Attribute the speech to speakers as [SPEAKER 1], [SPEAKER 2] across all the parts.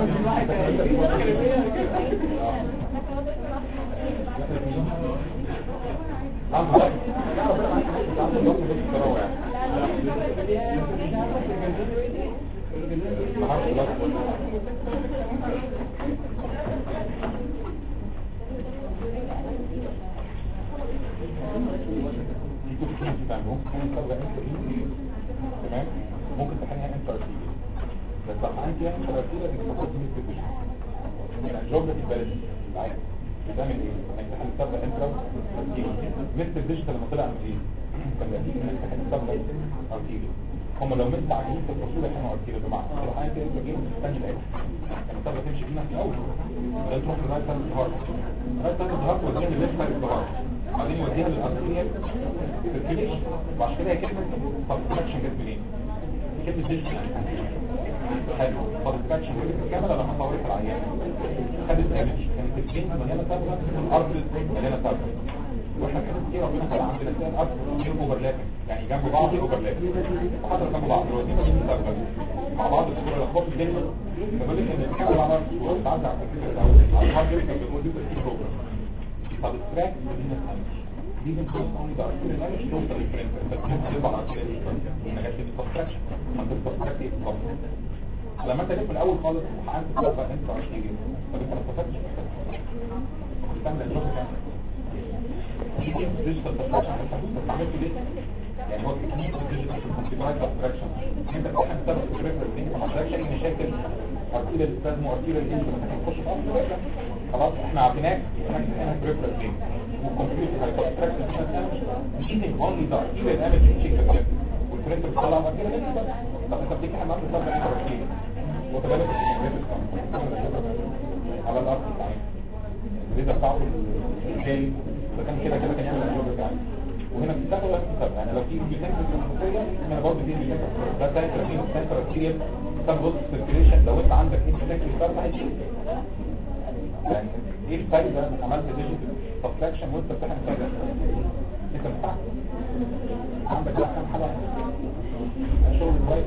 [SPEAKER 1] تمام ممكن تحنيها انت ارتيريا بس لما عندي انت ارتيريا دي بتاخد من الديفيجن من الجوبلة البلد العادي بتعمل ايه؟ انك تحل السبب انت ارتيريا مثل الديجيتال لما طلع من ايه؟ كان بيجيب انك تحل السبب ارتيريا هم لو مثل عاجلين في الفصول احنا ارتيريا بمعنى لو حاجه كده تجيب تستني الاكل كان السبب تمشي فينا في الاول بعدين تروح لغايه ثالث الظهر لغايه ثالث الظهر توديها للليفت سايد الظهر بعدين يوديها للارتيريا سيركيليشن وبعد كده هي كلمه سبستراكشن جت منين؟ كلمه ديجيتال حلو سبستراكشن جت الكاميرا لما صورت العيان خدت ايمج كانت الجين مليانه صبغه الارض مليانه صبغه واحنا كده كتير ربنا خلق عندنا كده الارض كتير اوفرلاب يعني جنب بعض اوفرلاب وحضر جنب بعض دلوقتي مليانه صبغه مع بعض الصوره الاخبار الدنيا بقول لك ان الكاميرا على الصوره بتعدي على الكمبيوتر الاول على الهارد ديسك بنقول دي بروجرام سبستراكت مدينه ايمج دي بنقول اون ذا ارتيريال ايمج توصل للبرنتر فتبقى على الارتيريال ايمج نجاح السبستراكشن عند السبستراكت لما انت جيت من الاول خالص وحققت الصفه انت ارتيريال طب انت ما استفدتش تعمل الجوب كام دي ديجيتال سبستراكشن بس عملت ليه يعني هو تكنيك الديجيتال كونتينوس سبستراكشن انت بتحب تثبت الريفرنس انت ما عندكش اي مشاكل ارتيريال سبازم وارتيريال انت ما تخش في اصل خلاص احنا عارفينك احنا ريفرنس ايه والكمبيوتر هيسبستراكت مش ايزنج اونلي ذا ارتيريال ايمج تشيك والبرنتر بتطلع ارتيريال انت طب انت بتيجي حد عنده سبب انت ارتيريال وتبادل على الارض بتاعي الريزة بتاعته الجاي فكان كده كده كان يعمل الجوب بتاعي وهنا بتاخد وقت سبب يعني لو في بيتنك الجنسية هنا برضه دي بيتنك ده سنتر فين سنتر ارتيريال سبب سيركيليشن لو انت عندك ايه مشاكل السبب هيجي يعني ايه الفايدة عملت ديجيتال سبتراكشن وانت بتحن فايدة انت مستعد عندك بقى كام حاجة شغل كويس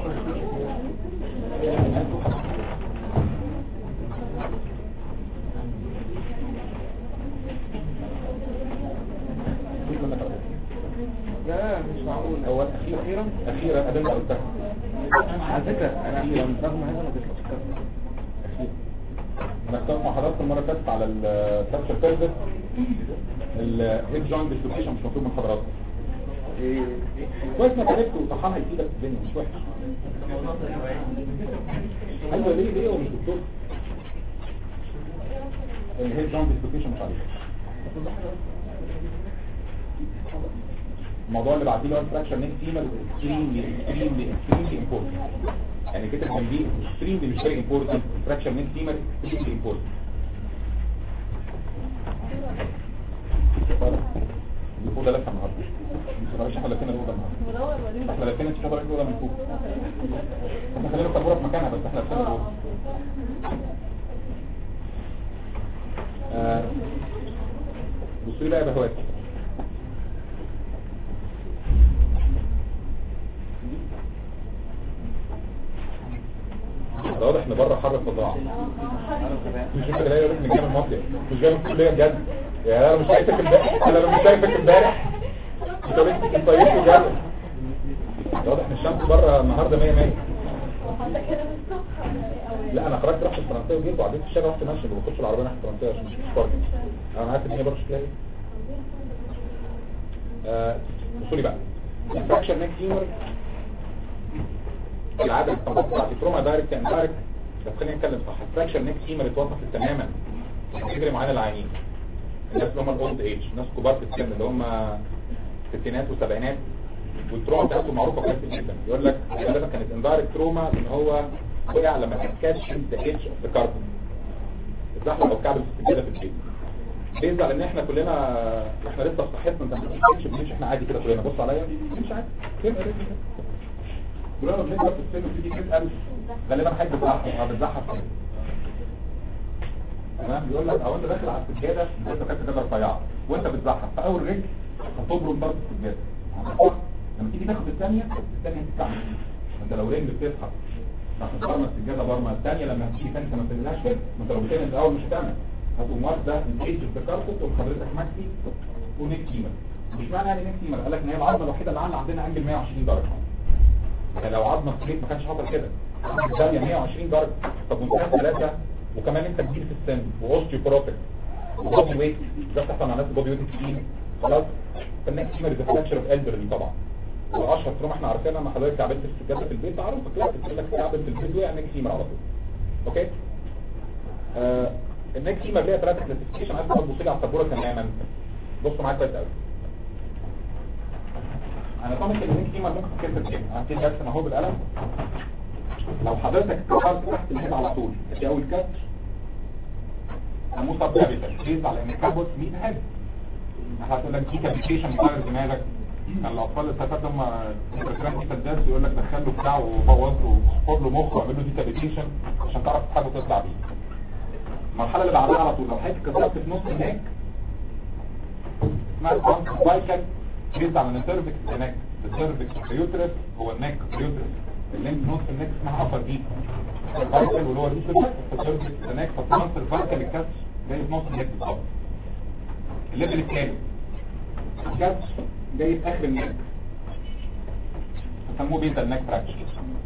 [SPEAKER 2] لا مش معقول
[SPEAKER 1] هو الاخير اخيرا اخيرا قدمت قلتها
[SPEAKER 2] على فكرة انا رغم هذا ما بيطلعش
[SPEAKER 1] انا كنت مع حضرتك المره اللي فاتت على الفراكشر بيرفكت الهيد جوينت ديسلوكيشن مش مطلوب من حضرتك كويس انك عرفت وصحان هيفيدك في الدنيا مش وحش ايوه ليه ليه هو مش دكتور الهيد جوينت ديسلوكيشن مش عارف الموضوع اللي بعديه اللي هو الفراكشر نيك فيمال اكستريملي اكستريملي اكستريملي امبورتنت يعني كده كان دي اكستريملي مش فيري امبورتنت فراكشر نيك فيمال اكستريملي امبورتنت دي فوق ده لسه النهارده مش عارفش احنا لفينا الاوضه النهارده احنا لفينا الشجره الاولى من فوق احنا خلينا السبوره في مكانها بس احنا لفينا الاوضه آه، بصوا لي بقى يا بهوات ده واضح ان بره حر الفظاعه مش انت جاي من جامعه المصري مش جاي من الكليه بجد يعني انا مش شايفك امبارح انا مش شايفك امبارح انت بنت انت طيب بجد ده واضح ان الشمس بره النهارده 100 100 لا انا خرجت رحت الفرنسيه وجيت وعديت في الشارع رحت ماشي بخش العربيه ناحيه الفرنسيه عشان مش فرق انا عارف ان هي بره شكلها ايه آه، بصوا لي بقى الفراكشر نيك فيمر العدد بتاعت تروما دايركت اند دايركت بس خلينا نتكلم صح الفراكشر نيك فيمر اتوصفت تماما تجري معانا العيانين الناس اللي هم الاولد ايج ناس كبار في السن اللي هم ستينات وسبعينات والتروما بتاعته معروفه كويس جدا يقول لك غالبا كانت اندايركت تروما ان هو وقع لما كان كاتش ذا ايدج اوف ذا كاربون اتزحلق او كعب السكينه في البيت بيزعل ان احنا كلنا احنا لسه في صحتنا انت ما بتمشيش بنمشي احنا عادي كده كلنا بص عليا مش عادي كده كده كلنا بنكبر في السن وتيجي تسال غالبا حد بتزحف او بتزحف كده تمام بيقول لك او انت داخل على السجاده انت كانت كده رفيعه وانت بتزحف في اول رجل هتبرم برضه السجاده صح؟ لما تيجي تاخد الثانيه الثانيه هتتكعب انت لو رجل بتزحف راح برمى السجاده برمى الثانيه لما هتيجي ثاني ما تنزلهاش كده ما انت لو بتنزل الاول مش هتعمل هتقوم واخده البيج التكركت تقوم حضرتك ماكسي ونيك تيمر مش معنى يعني نيك تيمر قال لك ان هي العظمه الوحيده اللي عندنا عندنا انجل 120 درجه يعني لو عظمه ستريت ما كانش حصل كده الزاويه 120 درجه طب وانت ثلاثه وكمان انت كبير في السن واوستيوبروتيك وبودي ويت ده بتحصل مع ناس بودي ويت تقيل خلاص فالنيك تيمر از فراكشر اوف الدرلي طبعا واشهر تروما احنا عارفينها لما حضرتك تعبت في السجاده في البيت تعرف كلاسيك تقول لك تعبت في البيت وقع نيك تيمر على طول اوكي آه النيك تيمر ليها ثلاثه كلاسيفيكيشن عايز تبص لي على السبوره تماما بصوا معايا كويس قوي انا طبعا النيك تيمر ممكن تكسر كده انا هبتدي ارسم اهو بالقلم لو حضرتك كسرت تحت الهيد على طول دي اول كسر سموه سب كابيتال بيز على ان كابوت 100 هيد هتقول لك دي كابيتيشن بتاع دماغك كان الاطفال الستات لما الفكران دي فداس يقول لك دخل له بتاع وبوظ له خد له مخ وعمل له دي كابيتيشن عشان تعرف تسحبه وتطلع بيه المرحله اللي بعدها على طول لو حضرتك كسرت في نص هناك اسمها الكونس بايكل بيز على السيرفكس هناك السيرفكس اليوترس هو النك اليوترس اللي انت نص النك اسمها ابر دي الفايكل واللي هو اليوترس السيرفكس هناك فالترانس الفايكل الكسر جاي في نص النك بالظبط الليفل الثالث الكسر جاي في اخر النك بيسموه بيتا النك فراكشر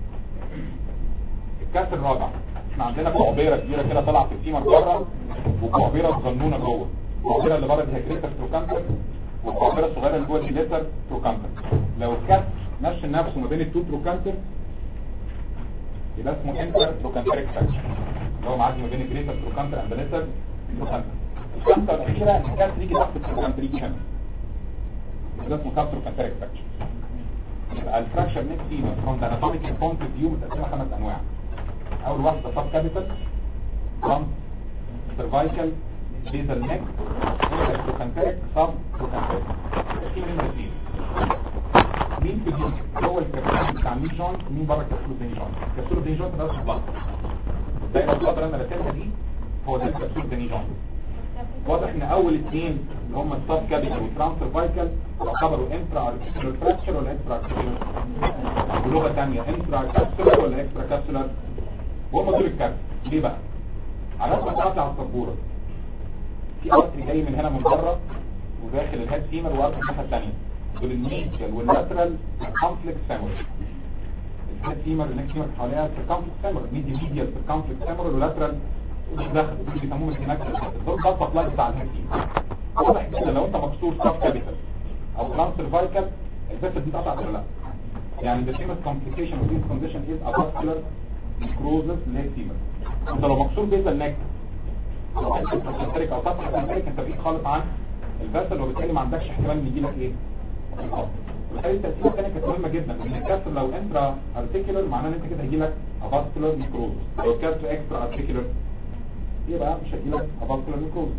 [SPEAKER 1] الكسر الرابع احنا عندنا قعبيره كبيره كده طالعه في الفيمر بره وقعبيره صغنونه جوه القعبيره اللي بره دي هي جريتر تروكانتر والقعبيره الصغيره اللي جوه دي ليتر تروكانتر لو الكسر ماشي نفسه ما بين التو تروكانتر يبقى اسمه انتر تروكانتريك فراكشر اللي هو معدي ما بين الجريتر تروكانتر اند ليتر تروكانتر الخمسه الاخيره الكسر يجي تحت التروكانتر يجي هنا ده اسمه سب تروكانتريك فراكشر يبقى الفراكشر نيك فيما فروم ذا اناتوميكال بوينت اوف فيو متقسمه خمس انواع اول واحده سب كابيتال فرونت سيرفايكال بيزل نيك تروكانتريك سب تروكانتريك في من الاثنين مين في الجيم هو الكابيتال بتاع مين جوينت ومين بره الكبسول دين جوينت الكبسول دين جوينت ده اسمه بلاط الدايره الخضراء اللي انا رسمها دي هو ده الكبسول دين جوينت واضح ان اول اثنين اللي هم السب كابيتال والترانسفير فايكال يعتبروا انترا ارتيكولار فراكشر ولا اكسترا ارتيكولار بلغه ثانيه انترا كابسولار ولا اكسترا كابسولار وهم دول الكابس ليه بقى على اساس بتاعتي على السبوره في ارتري جاي من هنا من بره وداخل الهيد فيمر وارتري الناحيه الثانيه دول الميديال واللاترال كونفليكس فيمور الهيد فيمر النكس فيمر حواليها سيركمفلكس فيمور ميدي ميديال سيركمفلكس فيمور واللاترال داخل دول بيسموهم الكناكس دول ده السبلاي بتاع الهيد فيمر واضح جدا لو انت مكسور سب كابيتال او ترانسفيرفايكال الفيسل دي اتقطعت ولا لا يعني the famous complication of this condition is a vascular necrosis leg femur انت لو مكسور بيزل نك او انت بتنترك او سطح بتنترك انت بعيد خالص عن الفيسل وبالتالي ما عندكش احتمال ان يجيلك ايه انقاض وبالتالي التأثير الثانية كانت مهمة جدا ان الكسر لو انترا ارتيكولر معناه ان انت كده هيجيلك افاسكولار نيكروز لو الكسر اكسترا ارتيكولر يبقى مش هيجيلك افاسكولار نيكروز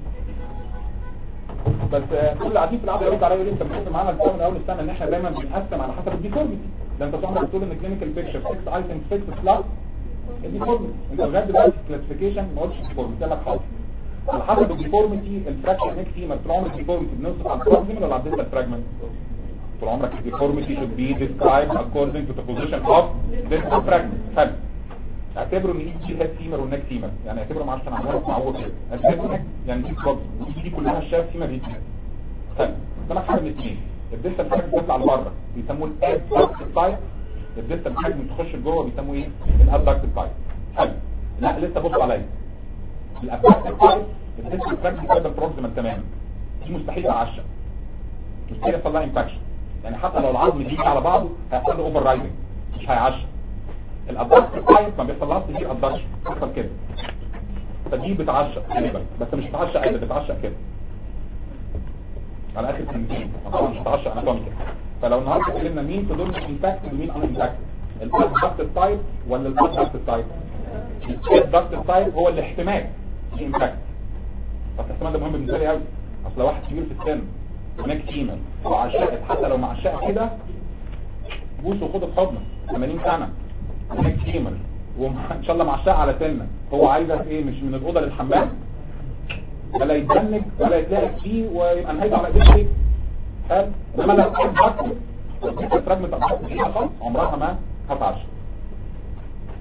[SPEAKER 1] بس كل اللي قاعدين في العاده يرد عليا يقول لي انت بتقول معانا الكلام من اول السنه ان احنا دايما بنقسم على حسب الديفورميتي ده انت طبعا بتقول ان كلينيكال بيكتشر 6 ايتمز 6 بلس الديفورميتي انت لغايه دلوقتي كلاسيفيكيشن ما قلتش الديفورميتي قال لك حاضر على حسب الديفورميتي الفراكشر نيك فيمر طول عمرك الديفورميتي بنوصف على البروكسيمال ولا على الديستال فراجمنت طول عمرك الديفورميتي should be described according to the position of distal fragment حلو اعتبروا ان دي الهيد فيمر والنك فيمر يعني اعتبروا معلش انا عمال معوض كده اعتبروا يعني دي بروبلم دي كلها الشاف فيمر دي حلو قدامك حاجه من الاثنين الديستال فراجمنت بيطلع لبره بيسموه الادكت تايب الديستال فراجمنت تخش لجوه بيسموه ايه الادكت تايب حلو لا لسه بص عليا الادكت تايب الديستال فراجمنت ده بروكسيمال تماما دي مستحيل تعشق مستحيل يحصل لها انفكشن يعني حتى لو العظم دي على بعضه هيحصل له اوفر رايدنج مش هيعشق الابدكت تايب ما بيحصلهاش كتير ابدكشن بيحصل كده فدي بتعشق غالبا بس مش بتعشق كده بتعشق كده على اخر سنتين طبعا مش بتعشق اناتوميكال فلو النهارده اتكلمنا مين في دول امباكت ومين ان امباكت الابدكت تايب ولا الابدكت تايب الابدكت تايب هو الاحتمال في امباكت بس الاحتمال ده مهم بالنسبه لي قوي اصل واحد كبير في السن هناك فيمل وعشقت حتى لو معشقه كده بوس وخد في حضنك 80 سنه هناك فيمل وان شاء الله معشقه على سنه هو عايزه ايه مش من الاوضه للحمام ولا يتبنج ولا يتلاقي فيه ويبقى نهايته على ايديه ايه حلو انما لو كان بكر الفراجمنت خالص عمرها ما هتعشق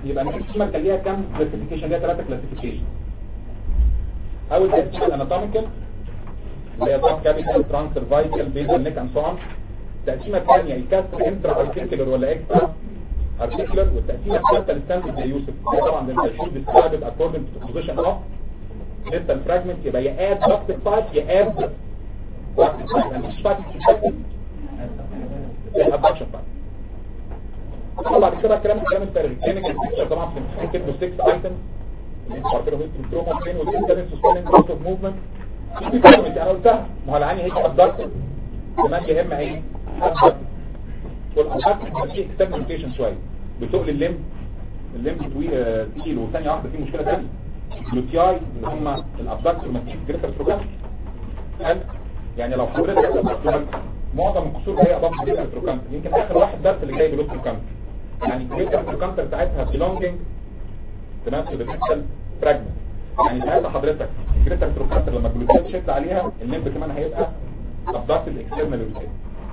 [SPEAKER 1] يبقى النكسيما كان ليها كام كلاسيفيكيشن ليها ثلاثه كلاسيفيكيشن اول تقسيمه اناتوميكال اللي هي توب كابيتال ترانس سيرفايكال بيزل نيك اند سو اون التقسيمه الثانيه الكاستر انترا ارتيكولر ولا اكسترا ارتيكولر والتقسيمه الثالثه الستاندرد زي يوسف طبعا ده شود ديسكرايبد اكوردنج تو بوزيشن اوف ديستال فراجمنت يبقى يا اد دكتك سايت يا اد دكتك سايت مش فاكر الابدكشن بقى طبعا بعد كده الكلام الكلام الفارغ كلينيكال بيكتشر طبعا في الامتحان كتبوا 6 ايتمز فاكرهم التروما فين والانترنت سسبندنج روت اوف موفمنت انا قلتها ما هو العاني هيك ابدكت كمان يا اما ايه ابدكت والابدكت في اكسترنال روتيشن شويه بتقل الليمب الليمب طويل تقيل وثانيه واحده في مشكله ثانيه الجلوتياي اللي هم الابدكت والمسيح جريتر بروجرام يعني لو حضرتك معظم الكسور هي اضافه جريتر بروجرام يمكن اخر واحد بس اللي جاي بلوت بروجرام يعني جريتر بروجرام بتاعتها belonging تمام to the distal fragment يعني ساعتها حضرتك الجريتر بروجرام لما الجلوتياي تشد عليها الليمب كمان هيبقى abducted external rotation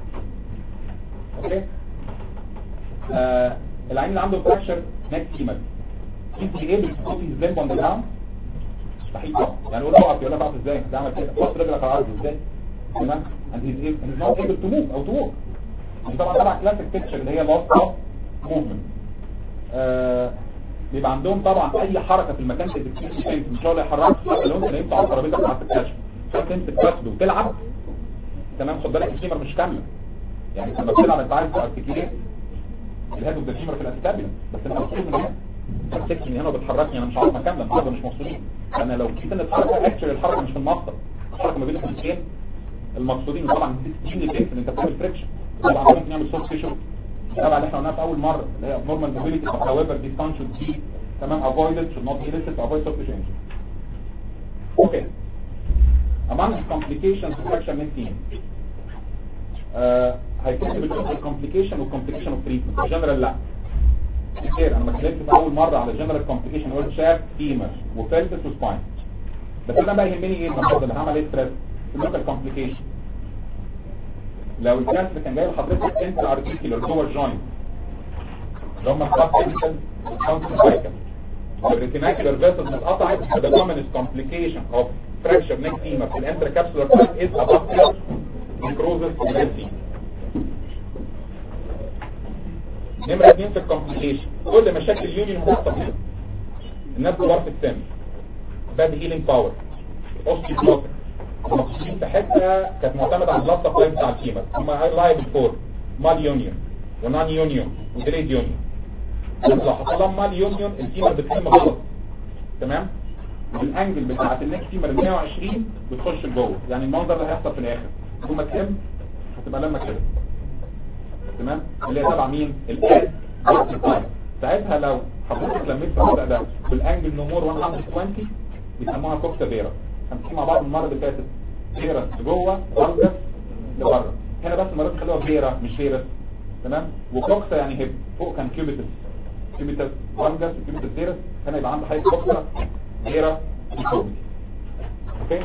[SPEAKER 1] اوكي آه العين اللي عنده فراكشر نيك فيمر انت ايه بتحطي الزلم اون ذا جراوند مستحيل طبعا يعني قول له اقف يقول لك اقف ازاي ده عمل كده حط رجلك على الارض ازاي تمام and he's able he's not able to move او to walk دي طبعا تبع كلاسيك بيكتشر اللي هي loss of movement آه بيبقى عندهم طبعا اي حركه في المكان اللي بتكتشف فيه مش هو اللي يحرك لو انت نمت على الترابيزه بتاعت الكشف عشان تمسك كاسب وتلعب تمام خد بالك الكيمر مش كامله يعني لما بتلعب انت عارف تارتكيليت الهيد اوف ذا فيمر في الاسيتابيلا بس انت مبسوط من هنا تمسكني من هنا وبتحركني انا مش عارف اكمل النهارده مش مبسوطين انا لو في سنه حركه اكشن الحركه مش في المصدر الحركه ما بين الاثنين المقصودين طبعا دي ستين ليفكس ان انت بتعمل فريكشن طبعا ممكن نعمل سوفت تيشو تبع اللي احنا قلناها في اول مره اللي هي abnormal mobility of however this function should be تمام avoided should not be illicit avoid soft tissue injury okay among the complications of fracture neck هيكتب الكومبليكيشن والكومبليكيشن اوف تريتمنت جنرال لا كتير انا ما اتكلمتش في اول مره على جنرال كومبليكيشن قلت شاف فيمر وفلتس وسباين بس انا بقى يهمني ايه النهارده اللي هعمل ايه ستريس اللوكال كومبليكيشن لو الكانسر كان جاي لحضرتك انت ارتيكولر جوه الجوينت اللي هم السب كيميكال والكاونتر سايكل والريتيناكولار فيسلز اتقطعت the commonest complication of fracture neck femur في الانتركابسولار سايت is avascular necrosis of نمرة اتنين في الكومبليكيشن كل مشاكل اليونيون هتحصل هنا الناس كبار في السن باد هيلينج باور اوستيوبروتيك المقصودين في حته كانت معتمده على البلاست سبلاي بتاع الكيمر هم لايبل فور مال يونيون ونان يونيون ودريد يونيون لو حصل لهم مال يونيون الكيمر بتتم غلط تمام والانجل بتاعت النك كيمر 120 بتخش لجوه يعني المنظر اللي هيحصل في الاخر ثم تهم هتبقى لما كده تمام اللي هي تبع مين الاد ساعتها لو حضرتك لميت في الوضع ده والانجل نمور 120 بيسموها كوكسا فيرا هنحكي مع بعض المره اللي فاتت فيرا لجوه فالجس لبره هنا بس المره دي خلوها فيرا مش فيرس تمام وكوكسا يعني هيب فوق كان كيوبيتس كيوبيتس فالجس وكيوبيتس فيرس هنا يبقى عندي حاجه كوكسا فيرا وكوبيتس اوكي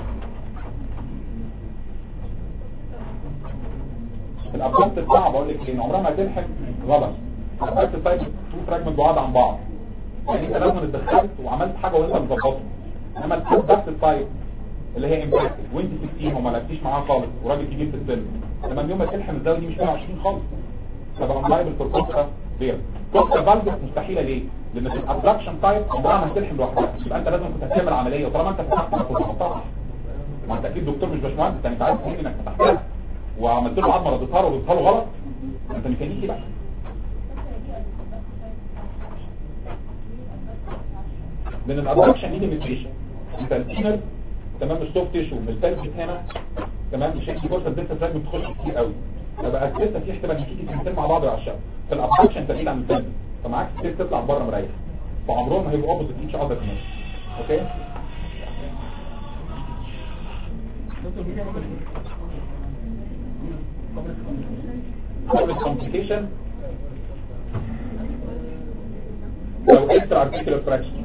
[SPEAKER 1] الابدكت بتاعها بقول لك ايه عمرها ما هتلحق غلط الابدكت سايد تو فراجمنت بعاد عن بعض يعني انت لازم اتدخلت وعملت حاجه وانت مظبطه انما الابدكت سايد اللي هي امباكت وانت 16 وما لعبتيش معاها خالص وراجل كبير في السن لما اليوم ما تلحم الزاويه دي مش 120 خالص طبعا لايبل في الكوكسا دير كوكسا فالفس مستحيله ليه؟ لان في الابدكشن تايب عمرها ما هتلحم لوحدها يبقى انت لازم كنت هتعمل عمليه وطالما انت فتحت ما كنت هتقطعها ما انت اكيد دكتور مش باشمهندس يعني انت عارف انك فتحتها وعملت له عظمه رديتها له رديتها له غلط انت ميكانيكي بقى من الابدكشن دي ليميتيشن انت التينر تمام السوفت تيشو من الثالث هنا تمام مش هيجي فرصه الدلتا فراجمنت تخش كتير قوي فبقى لسه في احتمال ان تيجي سنتين مع بعض يعشقوا في الابدكشن انت بعيد عن الثالث فمعاك كتير تطلع بره مريح فعمرهم هيبقوا اوبوزيت ايتش اذر اوكي complication لو extra articular fraction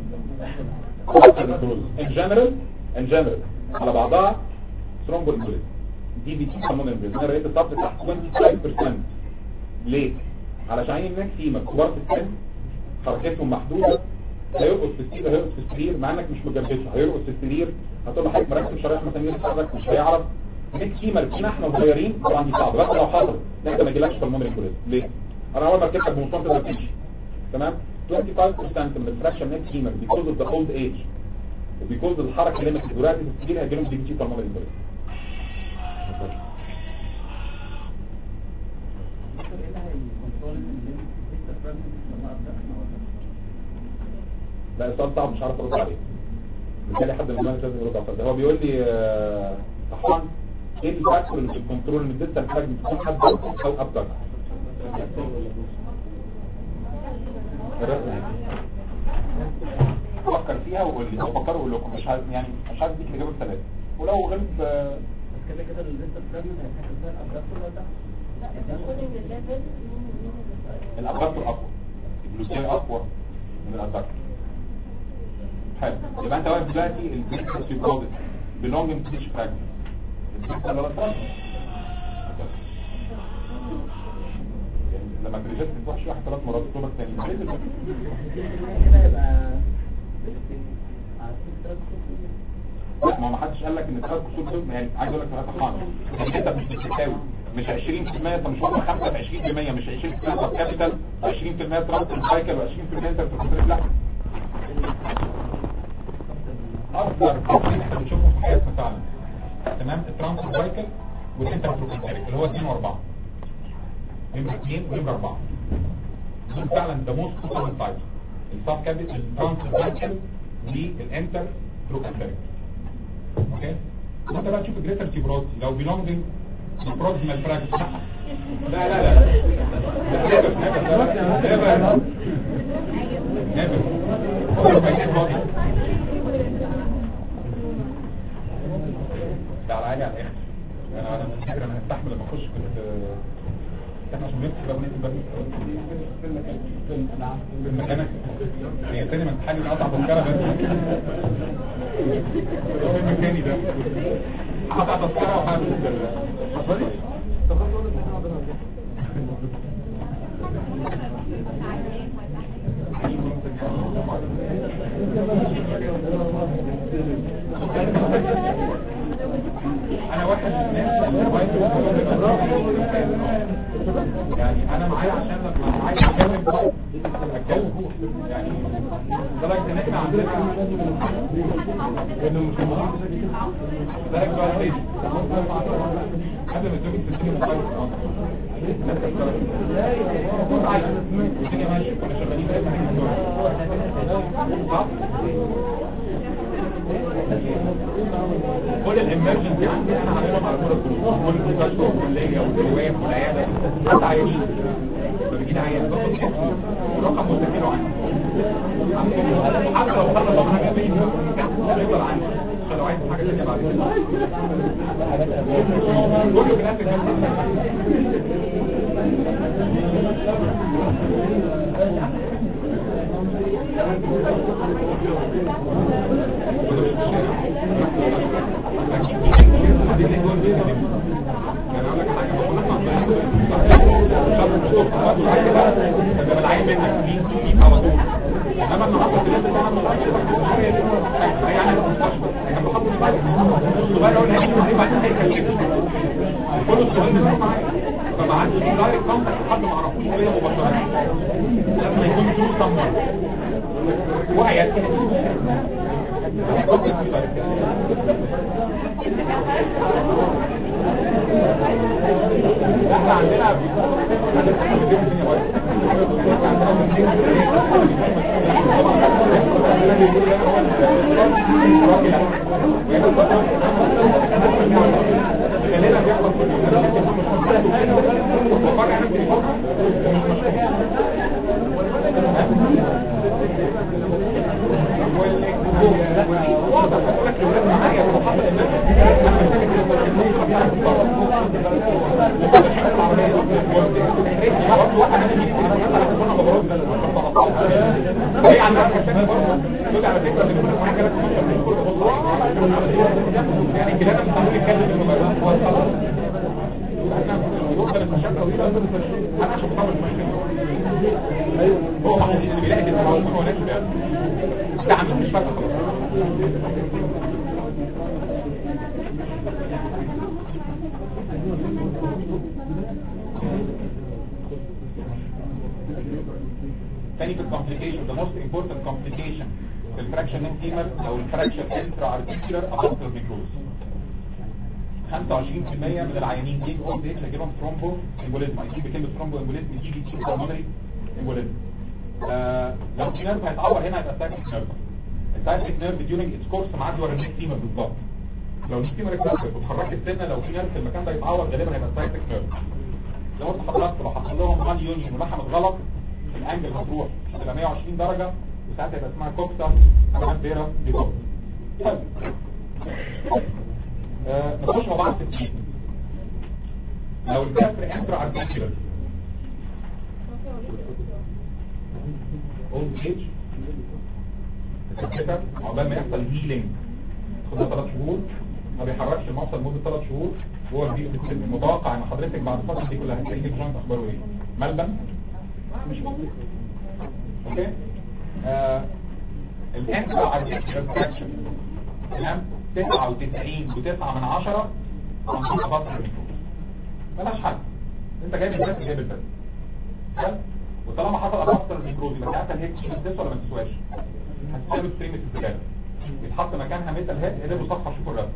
[SPEAKER 1] in general in general على بعضها thromboembolism دي بي تي كمان امبريز انا رأيت الضغط تحت 25% ليه؟ علشان الناس فيما كبار في السن حركتهم محدوده هيرقص في السرير هيرقص في السرير مع انك مش مجبسه هيرقص في السرير هتقول له حضرتك مركب شرايح مثلا يتحرك مش هيعرف نيك فيمر فينا احنا صغيرين طبعا دي صعبه بس لو حصل لا انت ما يجيلكش بالمونري كوليز ليه؟ انا اول ما ركبتك بمصطلح تقدر تمشي تمام 25% من الفراكشن نيك فيمر because of the old age وبيكوز الحركه اللي مش دلوقتي في السرير هيجيلهم دي بي بالمونري كوليز لا السؤال صعب مش عارف ارد عليه بالتالي حد من الناس لازم يرد على السؤال ده هو بيقول لي آه، طحان ايه الفاكتور اللي في الكنترول من الدلتا الحاجه تكون حد أبطأ او ابطا فكر فيها وقول لي لو فكروا اقول لكم مش عايز يعني مش عايز اديك الاجابه بثلاثه ولو غلب آه،
[SPEAKER 2] بس كده كده الليسته فراجمنت هيتحكم فيها الابدكتور ولا لا؟
[SPEAKER 1] الابدكتور اقوى الجلوسيه اقوى من الابدكتور حلو يبقى انت واقف دلوقتي البريكس سيكوزيس belonging to each fragment البريكس اللي بطلع لما بريجست تروحش واحد ثلاث مرات تطلبك تاني بريد البريكس.
[SPEAKER 2] كده هيبقى على فكرة
[SPEAKER 1] لا ما هو ما حدش قال لك ان ثلاث كسور دول يعني عايز اقول لك ثلاثه حامل انت مش بتساوي مش 20% انت مش واخد 5 في 20% مش 20% طب كابيتال 20% ترانس سايكل و20% انت بتكونتريت لا اكتر اثنين احنا بنشوفهم في حياتنا فعلا تمام الترانس سايكل والانتربروكنتريك اللي هو 2 و4 نمره 2 ونمره 4 دول فعلا ده موست كومن تايب السب كابيتال الترانس سايكل والانتر بروكنتريك اوكي وانت بقى تشوف الجريتر تيبروتي لو belonging to proximal fracture لا لا لا never never never never ده على عالي على الاخر انا انا فاكر انا هستحمل لما اخش كنت احنا عشان نكتب بقى ونكتب بقى في المكانة هي تاني ما تحلل قطع تذكرة بس في مكاني ده قطع تذكرة وحامل انا واحد من الناس اللي يعني انا معايا عشان لما معايا اتكلم اتكلم يعني لدرجه ان احنا عندنا انه مش لدرجه بقى ايه قبل ما تجيب في السينما خالص الدنيا ماشيه كنا شغالين في صح كل الامرجنسي عندي انا عاملهم على كل الظروف كل المستشفى والكليه والروايه والعياده حتى عيانين لما بيجي عيان باخد اسمه رقم مستقيل عنه حتى لو خلص حاجه بين يفضل عندي عشان لو عايز حاجه ثانيه بعد كده كله في الاخر كل السؤال ده معايا فما عندي دايركت كونتاكت حد ما اعرفوش كده مباشره لازم يكون ثرو سمون وعيات احنا عندنا خلينا بيحصل وفجأة نفسي واضح بقول لك الولاد معايا وحصل الناس هي عندها مشاكل برضه تقول على فكره ان كل حاجه لك يعني كده مش هنقول نتكلم الموبايلات خلاص يوصل المشاكل طويله انا عشان بطول المشاكل هو محمود اللي بيلاقي كده هو هو ناس ده ده عميل مش فاكر خلاص تاني في الكومبليكيشن the most important complication في الفراكشن انتيمر او الفراكشن انترا ارتيكولار ابوستر نيكروز 25% من العيانين دي اول ديت هيجيلهم ثرومبو امبوليزم هيجي بكلمه ثرومبو امبوليزم تيجي تيجي بالمونري امبوليزم آه لو في نيرف هيتعور هنا هيبقى سايكليك نيرف السايكليك نيرف ديورنج اتس كورس معدي ورا النيك تيمر بالظبط لو النيك تيمر اتكسر وتحركت السنه لو في نيرف في المكان ده يتعور غالبا هيبقى سايكليك نيرف لو قلت لحضرتك لو حصل لهم مال يونيون ولحمت غلط الانجل هتروح تبقى 120 درجه وساعتها يبقى اسمها كوكسا امام بيرا دي كوكسا حلو آه، نخش مع بعض في التيم لو الكسر انترا ارتيكولار اولد ايج الكسر عقبال ما يحصل هيلينج خدها ثلاث شهور ما بيحركش المفصل لمده ثلاث شهور وهو البيئة المتوقع ان حضرتك بعد الفتره دي كلها هتلاقي لك جوينت اخباره ايه؟ ملبن مش ممكن اوكي آه الانترا ارتيكولار فراكشن تمام 99 و9 من 10 عن طريق بطل الميكروب ملاش حل انت جايب البس جايب البس حلو وطالما حصل ابطل الميكروب يبقى ساعتها الهيد تسوى ولا ما تسواش هتسيبه ستريم السجاده يتحط مكانها ميتال هيد اقلبوا صفحه شوفوا الرسمه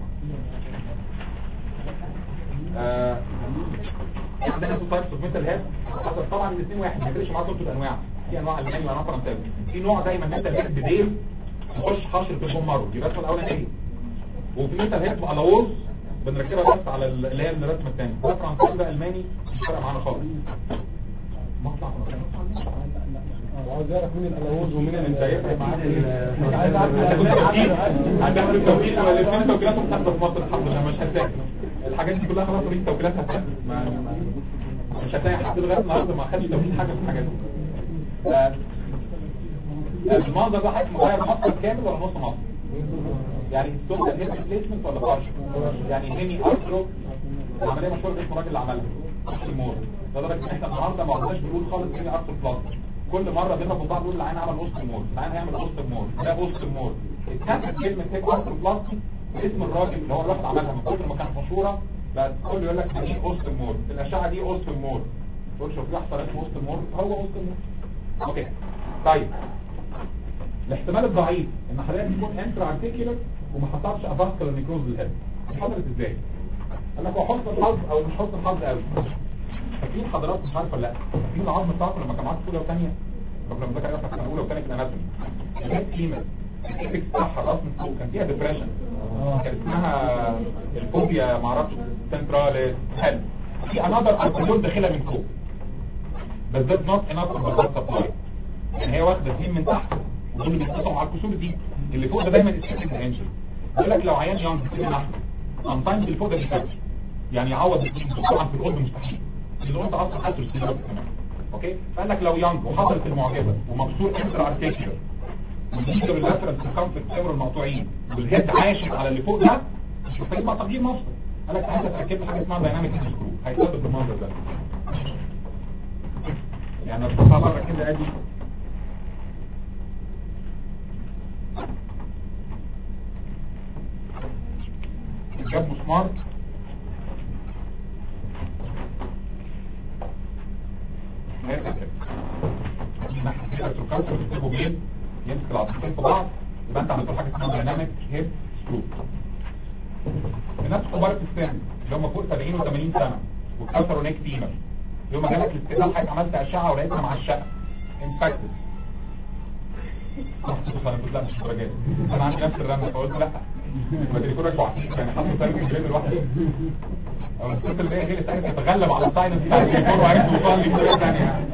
[SPEAKER 1] آه عندنا تو تايبس اوف ميتال هيد حصل طبعا الاثنين واحد ما يفرقش معاه ثلاث انواع في انواع الماني وانواع فرنساوي في نوع دايما ميتال هيد بديل يخش حشر في البوم مارو دي الرسمه الاولانيه وفي ميتال هيد بقى لوز بنركبها بس على ال- اللي هي الرسمه الثانيه ده فرنساوي ده الماني مش فارق معانا خالص مطلع
[SPEAKER 3] وعاوز يعرف مين الالوز ومين
[SPEAKER 1] انت هيفرق معاك
[SPEAKER 3] عايز اعرف
[SPEAKER 1] هتاخد التوكيل ولا الاثنين توكيلاتهم ثابته في مصر الحمد لله مش هتلاقي الحاجات دي كلها خلاص ليك توكيلاتها ثابته ما- مش هتلاقي حد لغايه النهارده ما خدش توكيل حاجه في الحاجات دي آه، المنظر ده حضرتك مغير مصر كامل ولا نص مصر؟ يعني توتال هيب ريبليسمنت ولا بارش يعني هيمي ارثرو العمليه مشهوره باسم الراجل اللي عملها مور لدرجه ان احنا النهارده ما قلناش بنقول خالص هيمي ارثرو بلاس كل مره بينا في بعض نقول العين عمل وسط مور العين هيعمل وسط مور ده وسط مور اتكتب كلمه هيب ارثرو بلاس اسم الراجل اللي هو الواحد عملها من كتر ما كانت مشهوره بقى كله يقول لك دي وسط مور الاشعه دي وسط مور تقول شوف يحصل اسمه وسط مور هو وسط مور اوكي طيب الاحتمال الضعيف ان حضرتك يكون انترا ارتيكولر وما حصلش افاسكولار نيكروز للهيد حصلت ازاي قال لك هو حسن الحظ او مش حسن الحظ قوي فاكرين حضرات مش عارف ولا لا فاكرين العظم بتاعته لما كان معاك في اولى وثانيه كنا بنذاكر ايوه في اولى وثانيه في الاناتومي الهيد كليمر الفيكس بتاعها الراس من فوق كان فيها ديبريشن كان اسمها الفوبيا ما اعرفش سنتراليس هيد في انذر الكحول داخلها من فوق بس ده نوت انف بالظبط سبلاي يعني هي واخده اثنين من تحت ودول بيتقطعوا على الكسور دي اللي فوق ده دايما اسكيب انجل يقول لك لو عيان يونج في نحو sometimes اللي فوق ده بيفرق يعني يعوض الاثنين طبعا في القلب مستحيل اللي انت اصلا حاسس بالسيجاره كمان اوكي فقال لك لو يونج وحصلت المعجزه ومكسور انتر ارتيكولر والليجر اللاترال سيركمفرنس كاميرا المقطوعين والهيد عاشت على اللي فوق ده مش محتاجين بقى تغيير مصر قال لك تعالى تركب له حاجه اسمها دايناميك سكرو هيثبت بالمنظر ده يعني لو تطلع بره كده ادي جاب مسمار يمسك العضلتين في بعض يبقى انت عملت له حاجه اسمها دايناميك هيب سكرو الناس كبار في السن اللي هم فوق 70 و80 سنه وكسروا نيك فيمر يوم ما جالك الاستئذان حضرتك عملت اشعه ولقيتها مع الشقه انفكتد انا كنت لا مش الدرجه دي انا عندي نفس الرمه فقلت لا ما تليفونك وحيد يعني حاطط سايلنت الجيم لوحده او الصوت اللي هي غير ساعتها يتغلب على السايلنت بتاع التليفون وعايز يوصل لي بطريقه ثانيه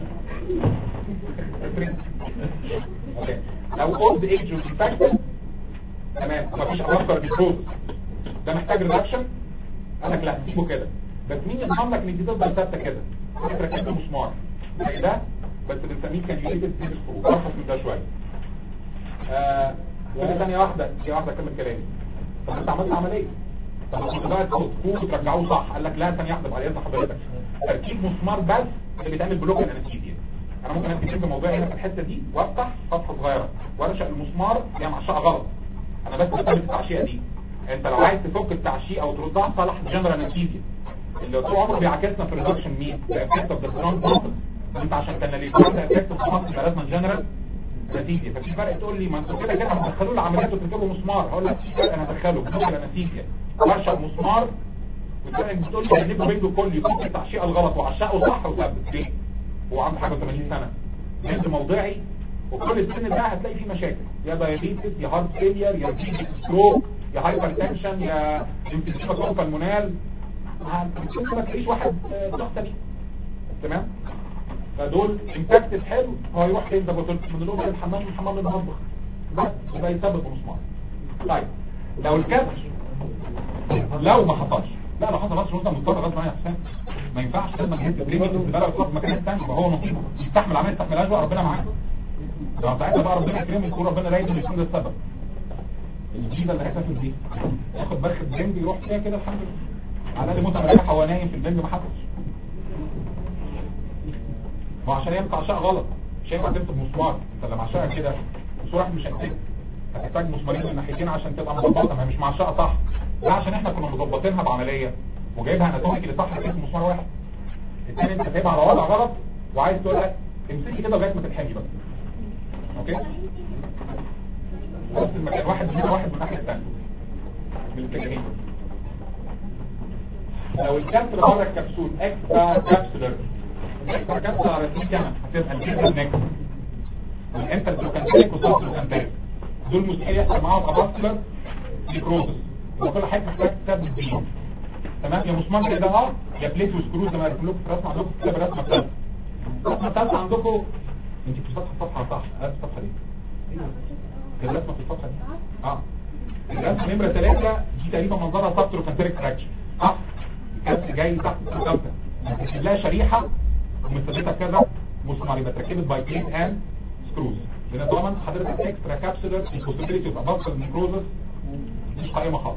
[SPEAKER 1] اوكي لو اولد ايج انفكتد تمام مفيش افكر بيكروز ده محتاج ريدكشن قال لك لا سيبه كده بس مين يضمن لك ان دي تفضل ثابته كده تركب له مسمار زي ده بس بنسميه كان يليد وارخص من ده شويه آه كل ثانيه واحده دي واحده كمل كلامي طب انت عملت عمليه طب انت بقى تفوق وترجعوه صح قال لك لا ثانيه واحده بعد اذن حضرتك تركيب مسمار بس اللي بيتعمل بلوك الانستيزيا
[SPEAKER 4] انا ممكن اكتب كلمه موضوعي هنا في الحته دي وافتح صفحه صغيره وارشق المسمار هي معشقه غلط انا بس بستخدم التعشيقه دي انت لو عايز تفك التعشيق او تردها صالح جنرال انستيزيا اللي طول عمره بيعكسنا في الريدكشن مين الافكت اوف ذا جراوند بروسس انت عشان كان اللي يكون الافكت اوف مصر يبقى لازم جنرال نتيجه ففي فرق تقول لي ما انتوا كده كده هتدخلوا له عمليات وتركبوا مسمار هقول لك في فرق انا هدخله جنرال نتيجه ورشه مسمار وتلاقي بتقول لي هنجيب بينه كل يفك التعشيق الغلط وعشقه صح وثبت ليه؟ هو عنده حاجه 80 سنه جلد موضعي وكل السن ده هتلاقي فيه مشاكل يا دايابيتس يا هارت فيلير يا ديجيت ستروك يا هايبر تنشن يا انفيزيما كونفا المونال ما تلاقيش واحد ضغط بيه تمام فدول امباكتد حلو هو يروح فين زي ما قلت من الأم للحمام من الحمام للمطبخ بس يبقى يثبت بمسمار طيب لو الكبش لو ما حصلش لا لو حصل بس انت مضطر غصب عنك يا حسام ما ينفعش لازم تجيب بريمي في البلد وتحط في مكان ثاني يبقى هو نصيبه يستحمل عمليه يستحملهاش بقى ربنا معاه لو ساعتها بقى ربنا يكرمه يكون ربنا رايد انه يكون ده السبب الجيزه اللي هتاكل دي ياخد برخه بنج يروح فيها كده الحمد لله على الاقل موت مريح هو نايم في البنج ما حصلش ما هو عشان ينفع عشاء غلط مش هينفع تمسك مسمار انت لما عشاء كده مسمار مش هتكتب هتحتاج مسمارين من ناحيتين عشان تبقى مظبطه ما هي مش مع عشاء صح ده عشان احنا كنا مظبطينها بعمليه وجايبها اناتوميكلي صح في مسمار واحد الثاني انت سايبها على وضع غلط وعايز تقول لك امسكي كده لغايه ما تتحمي بس اوكي نفس المكان واحد من هنا واحد من الناحيه الثانيه بالاتجاهين لو الكبسول بره الكبسول اكسترا كابسولر اكسترا كابسولر على سي كام هتبقى الجيزه نكس والانت البلوكانتيك وصوت البلوكانتيك دول مستحيل يحصل معاهم اباسكولر نيكروزس يبقى كل حاجه محتاج تثبت بيه تمام يا مسمار كده اه يا بليت وسكرو زي ما قلت لكم في رسمه عندكم في كتاب الرسمه الثالثه الرسمه الثالثه عندكم انت مش فاتحه الصفحه صح قاعد الصفحه دي الرسمه في الصفحه دي اه الرسمه نمره 3 دي تقريبا منظرها سبترو كانتريك فراكشن صح الكبس جاي تحت الثالثه لا شريحه ومثبتها كذا مسمار يبقى اتركبت باي بليت اند سكروز لان طالما حضرتك اكسترا كابسولر البوسيبيليتي اوف اباسكال نيكروزس مش قائمه خالص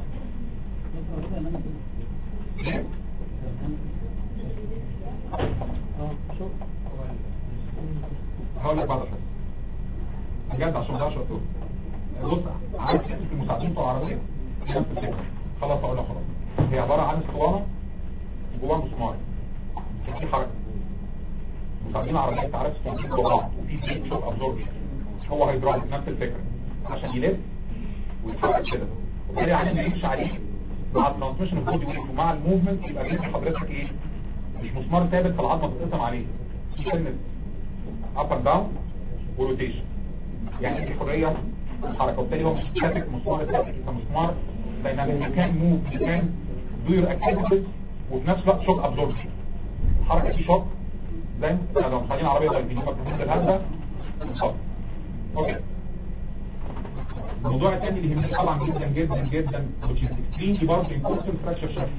[SPEAKER 4] هقول لك بعد الحصه بجد عشان ده شطور بص عارف حته المساعدين بتوع العربيه نفس الفكره خلاص اقول لك خلاص هي عباره عن اسطوانه جواها مسمار في حركه مساعدين العربيه انت عارف اسطوانتين جوا بعض وفي زيت شوك ابزوربشن هو هيدروليك نفس الفكره عشان يلف ويتحرك كده وبالتالي عشان يمشي عليه مع الترانسميشن اوف بودي ويت ومع الموفمنت يبقى جسم حضرتك ايه مش مسمار ثابت فالعظمه تتقسم عليه في سنه اب اند داون وروتيشن يعني في حريه في الحركه وبالتالي هو مش ثابت مسمار ثابت كمسمار دايناميك مكان موف مكان دو يور اكتيفيتيز وفي نفس الوقت شوك ابزوربشن الحركه دي شوك زي ما لو مخلين عربيه زي البنيمه بتنزل الهزه اوكي الموضوع الثاني اللي يهمني طبعا جدا جدا جدا which is extremely برضه important fracture shaft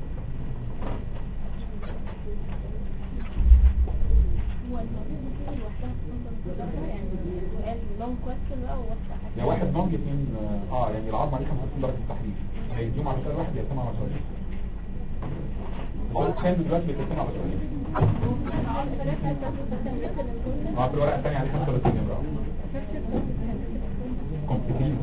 [SPEAKER 4] يا واحد نوم اثنين اه يعني العظمه عليه 55 درجه التحريك هيديهم على سؤال واحد يقسمها على سؤالين هو كان دلوقتي بيقسمها على سؤالين اه في الورقه الثانيه عليه 35 نمره كومبليكيشن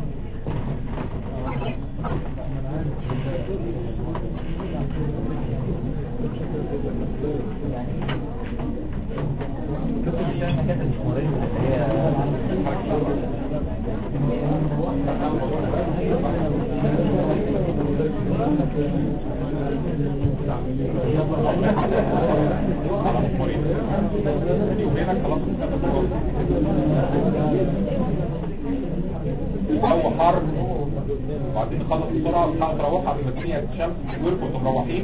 [SPEAKER 4] الجو حر وبعدين نخلص بسرعة ونحاول تروحوا قبل ما الدنيا الشمس تنوركم وانتم مروحين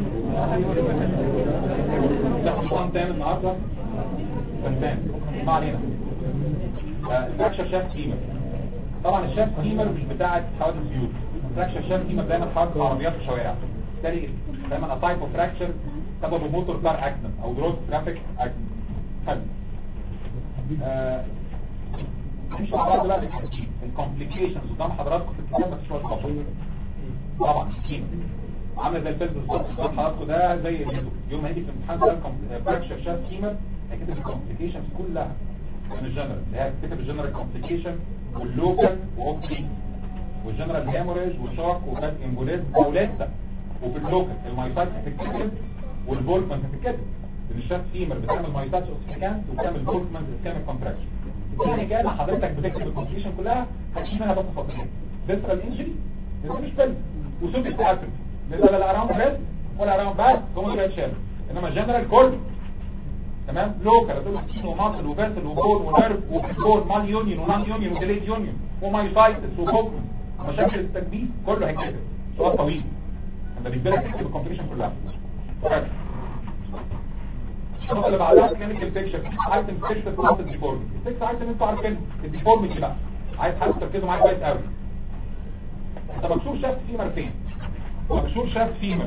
[SPEAKER 4] تاخد صوان تاني النهارده فنان ما علينا فراكشر شاف كيمر طبعا الشاف كيمر مش بتاعة حوادث سيوط فراكشر شاف كيمر دايما حوادث عربيات في الشوارع بالتالي دايما تايب اوف فراكشر سببه موتور كار اكسيدنت او رود ترافيك اكسيدنت حلو آه، مش مع بعض بقى الكومبليكيشنز قدام حضراتكم في الكتاب بس شويه بسيطه طبعا سكيمه عامله زي الفيلم بالظبط قدام حضراتكم ده زي الفيديو يوم ما يجي في الامتحان ده فراكشر شاف سكيمر هيكتب الكومبليكيشنز كلها من الجنرال اللي هي بتكتب الجنرال كومبليكيشن واللوكال واوكسي والجنرال هيموريج والشوك وكان امبوليزم ولسه وفي اللوكال المايسايت هتتكتب والفولكمان هتتكتب لان الشاب فيمر بتعمل مايسايت اوسيكانس وبتعمل فولكمان اسكاميك كونتراكشن يعني كان حضرتك بتكتب الكومبليكيشن كلها هتشيل منها بس فقرتين فيسرال انجري ده مش فيلم وسوبي ستاتن لا لا لا اراوند بريست ولا اراوند باك هم دول هيتشالوا انما جنرال كله تمام لوكال هتقول سكين وماسل وفاسل وبول ونيرف وبول مال يونيون ونان يونيون وديليد يونيون ومايسايتس وبوكمن مشاكل التكبيس كله هيتكتب سؤال طويل انت بيجبرك تكتب الكومبليكيشن كلها طيب. الشغل اللي بعدها كلينيكال بيكتشر ايتم 6 في نقطه الديفورميتي 6 ايتم انتوا عارفين الديفورميتي بقى عايز حد تركزوا معايا كويس قوي انت مكسور شافت فيمر فين مكسور شافت فيمر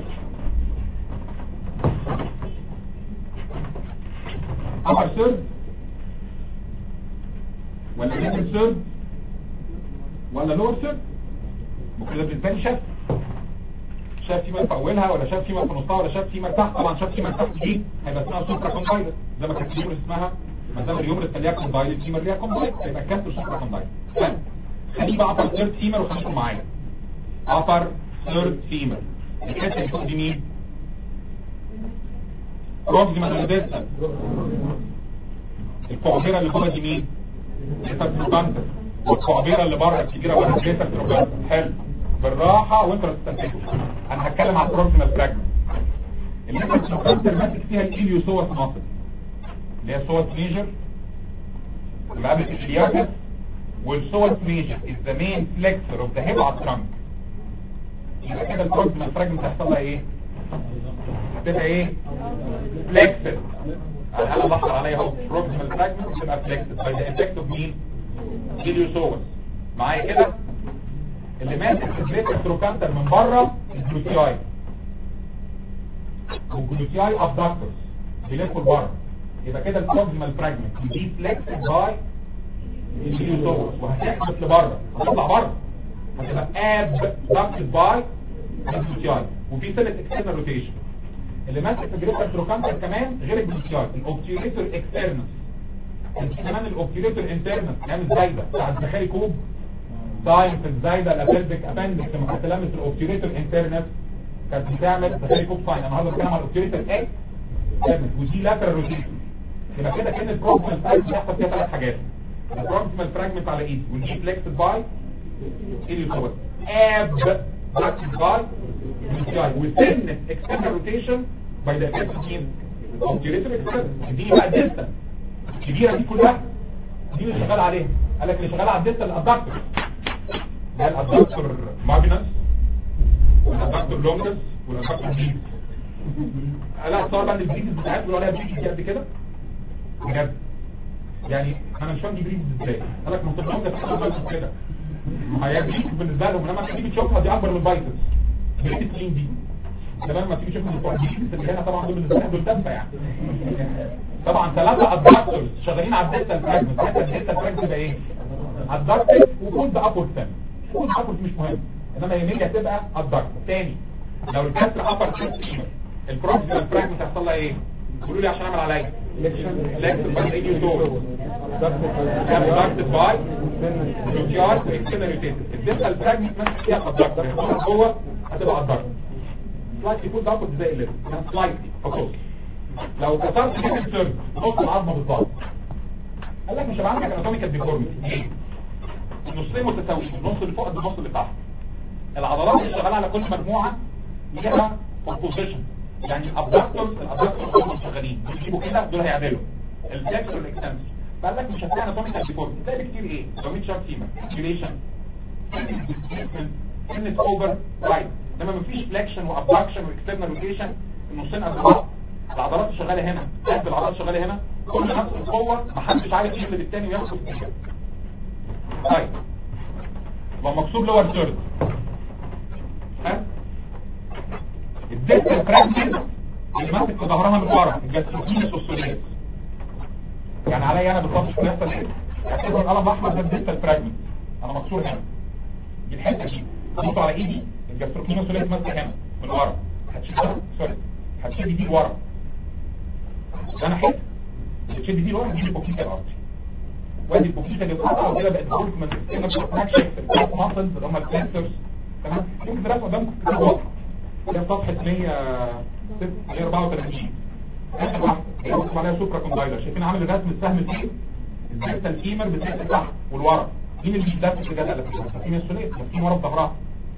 [SPEAKER 4] upper third ولا middle third ولا lower third ممكن ده بالنسبه لي شاف شاف فيمر في اولها ولا شاف فيمر في نصها ولا شاف فيمر تحت طبعا شاف فيمر تحت دي هيبقى اسمها سوبرا كوندايلر زي ما كانت اليومر اسمها ما دام اليومر ليها كوندايلر فيمر ليها كوندايلر يبقى كانت سوبرا كوندايلر تمام خليه بقى upper third فيمر وخليكم معايا upper third فيمر الحته اللي فوق دي مين؟ بروكسيمال ريديستا القعبيره اللي جوه دي مين؟ التروكانتر والقعبيره اللي بره الكبيره ولا التروكانتر حلو بالراحه وانت بتستنتجوا انا هتكلم على البروكسيمال فراجمنت اللي انت التروكانتر ماسك فيها الاليوسوس ماسل اللي هي سوس ميجر اللي قبل الالياكس والسوس ميجر is the main flexor of the hip على الترنك يبقى كده البروكسيمال فراجمنت هيحصل لها ايه؟ هتبقى ايه؟ فليكسد انا بحر عليها اهو بروكسيمال فراجمنت تبقى فليكسد باي ذا افكت اوف مين؟ هيليوسوس معايا كده اللي ماسك البليت تروكانتر من بره الجلوتياي والجلوتياي ابدكتورز بيلفوا لبره يبقى كده البروكسيمال فراجمنت دي فليكسد باي الهيليوسوس وهتحدث لبره هتطلع بره هتبقى ابدكتد باي الجلوتياي وفي سنه اكسترنال روتيشن اللي ماسك في جريتر تروكانتر كمان غير الجلوتياي الاوبتيوليتور اكسترنس كان في كمان الاوبتيوليتور انترنس نعمل زايده بتاع الزخاري كوب تايم في الزايده الابلفيك ابندكس لما كانت لامس الاوبتيوليتور انترنس كانت بتعمل زخاري كوب فاين انا هذا بتكلم على الاوبتيوليتور اكس ودي لاترال روتيشن يبقى كده كان البروكسيمال فراجمنت بيحصل فيها ثلاث حاجات البروكسيمال فراجمنت على ايدي والدي فليكسد باي اليوسوس اب بلاكسد باي الجي وسن اكسترنال روتيشن باي ذا افكت مين الاوبتيوليتور اكسترنال دي بقى الدلتا الكبيره دي كلها دي اللي شغال عليها قال لك اللي شغال على الدلتا الادكتور ده الادكتور ماجنس والادكتور لونجس والادكتور بيز لا صار بقى البريدز بتاعت بيقولوا عليها بريدز دي قد كده بجد يعني انا مش فاهم دي بريدز ازاي قال لك منطقه لونجس بتاعت كده ما هي بريدز بالنسبه لهم لما تيجي تشوفها دي اكبر من البايسبس بريدز مين دي تمام ما تيجي تشوف البريدز اللي هنا طبعا دول بالنسبه لهم دول تنفع يعني طبعا ثلاثة ادكتورز شغالين على الدلتا فراجمنت حتى الدلتا فراجمنت تبقى ايه ادكتور وكود بابورد سام كود بابورد مش مهم انما يمين هتبقى ادكتور تاني لو الكسر ابر فيمر البروكسيمال فراجمنت هيحصل لها ايه قولوا لي عشان اعمل عليا لكن باي ايديو دور ادكتد باي جوتيار واكسترنال روتيتد الدلتا الفراجمنت ماسك فيها ادكتور جوه هتبقى ادكتور سلايتلي كود بابورد زي الليفت سلايتلي فقط لو كسرت كده السيرف نص العظمه بالظبط قال لك مش هيبقى عندك اناتوميكال ديفورميتي ليه؟ النصين متساويين النص اللي فوق قد النص اللي تحت العضلات اللي شغاله على كل مجموعه ليها كومبوزيشن يعني الابدكتورز الابدكتورز هم شغالين بيجيبوا كده دول هيعملوا الفلكسور الاكستنسور فقال لك مش هتلاقي اناتوميكال ديفورميتي تلاقي كتير ايه؟ دوميت شارب فيما ريليشن سنة اوفر رايت لما مفيش فليكشن وابدكشن واكسترنال روتيشن النصين قد بعض العضلات شغاله هنا قلب العضلات شغاله هنا كل نفس القوه محدش عارف يقلب التاني وياخد فيها طيب يبقى مكسور لور ثيرد ها الدلتا فراجمنت اللي ماسك في ظهرها من ورا الجاستروكينس والسوليس يعني عليا انا بالظبط مش بيحصل ايه اعتبر القلم الاحمر ده الدلتا فراجمنت انا مكسور هنا دي الحته دي بصوا على ايدي الجاستروكينس والسوليس ماسكه هنا من ورا هتشيلها سوري هتشيل دي ورا ده انا حته بتشد دي لوحدها دي البوكيتا الارتري وادي البوكيتا اللي بتقطع كده بقت جولد من السكينة بتتراكشن في الكاف ماسلز اللي هم الكانسرز تمام ممكن ترسم قدامكم في كتاب واضحة اللي هي في صفحة 134 اخر واحدة اللي مكتوب عليها سوبرا كوندايلر شايفين عامل الرسم السهم فيه الزيت الفيمر بتلف تحت والورا مين اللي بيدفع كده لا في مسؤوليه في ورا بظهرها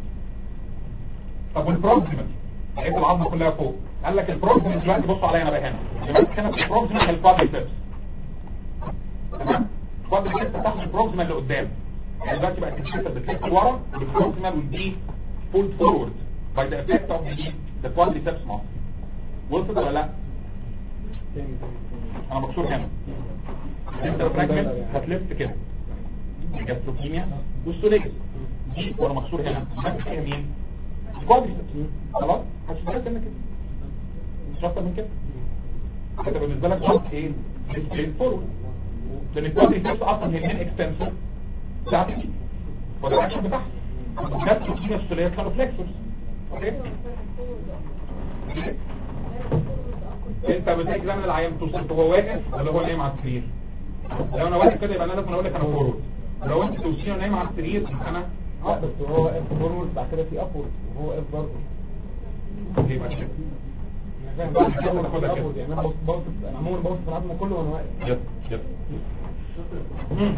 [SPEAKER 4] طب والبروكسيمال لقيت العظمه كلها فوق قال لك البروكسيمال دلوقتي بصوا عليا انا بقى هنا يبقى كانت البروكسيمال الكوادريسبس تمام الكوادريسبس تاخد البروكسيمال اللي قدام يعني دلوقتي بقت الكوادريسبس بتلف لورا والبروكسيمال والدي pulled forward by the effect of the the quadriceps muscle وصلت ولا لا؟ انا مكسور هنا انت فراجمنت هتلف كده الجاستروكيميا والسوليكس دي وانا مكسور هنا بس فيها مين الكوادريسبس خلاص هتشتغل كده كده مش اكتر من كده انت بالنسبه لك شرط ايه ستريت فورورد لان الكوادريسبس اصلا هي المين اكستنسور بتاعت دي وده الاكشن بتاعها الجاستروكيميا والسوليكس كانوا فليكسورز اوكي انت بتكزامن العيان توصل هو واقف ولا هو نايم على السرير لو انا واقف كده يبقى انا لازم اقول لك انا فورورد لو انت توصيني نايم على السرير يبقى انا
[SPEAKER 3] لا بس هو واقف فورورد بعد كده في ابورد وهو واقف برضه
[SPEAKER 4] يبقى كده
[SPEAKER 3] فاهم
[SPEAKER 4] بعد
[SPEAKER 3] بعد
[SPEAKER 4] كده
[SPEAKER 3] كده
[SPEAKER 4] تاخدها كده.
[SPEAKER 3] upward. يعني انا بص بص انا عموما بص في العظم كله وانا واقف
[SPEAKER 4] يب يب مم.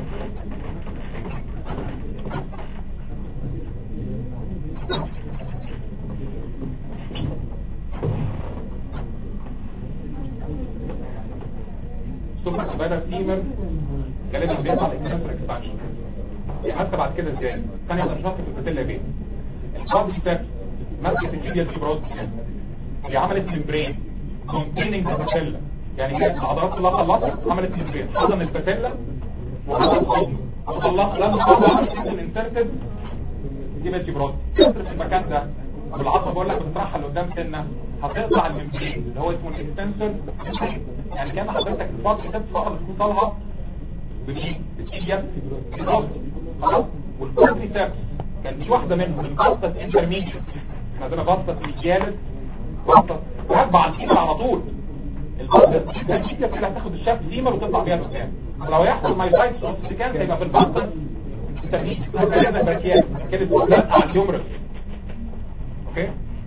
[SPEAKER 4] سوبر سبايدر فيمر غالبا بيطلع الاكسنتر اكسبانشن حتى بعد كده ازاي ثانيه واحده شرط في البتيلا بين الكواد ستيب ماسكه الجيديا الكبروز اللي عملت ممبرين containing the patella يعني هي العضلات كلها خلصت عملت ممبرين حضن الباتيلا وحضن حضن وخلصت لما خلصت الانسرتد دي بس جبرات كسر في المكان ده والعصب بقول لك بتطرحها لقدام سنه هتقطع الممبرين اللي هو اسمه الاكستنسور يعني كان حضرتك الفاضي كتبت فقط بتكون طالعه بمين؟ بالتيجيا بالرأس خلاص والكوادريسبس كان في واحده منهم الباسطه انترميديت احنا عندنا باسطه الجالس باسطه هتبع الكيمر على طول الباسطه الانترميديت اللي هتاخد الشاب فيمر وتطلع بيها لقدام لو يحصل مايسايتس اوستيكانس هيبقى في الباسطه الانترميديت هذا بركيات كانت بتلزق على اليومرس اوكي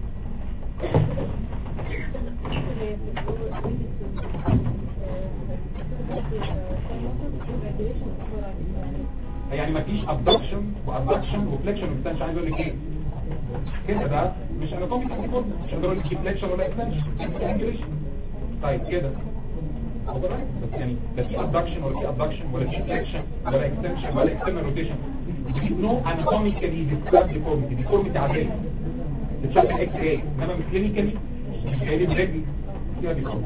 [SPEAKER 4] يعني مفيش ابدكشن وابدكشن وفليكشن مش عايز اقول لك ايه كده ده مش اناتوميك ريكورد مش هقدر اقول لك فليكشن ولا اكستنشن طيب كده بس يعني لا في ابدكشن ولا في ابدكشن ولا في فليكشن ولا اكستنشن ولا اكسترنال روتيشن نو اناتوميكالي ديسكرايب ديفورميتي ديفورميتي عاديه بتشوف الاكس راي انما مش كلينيكالي مش هي دي برجل فيها ديفورميتي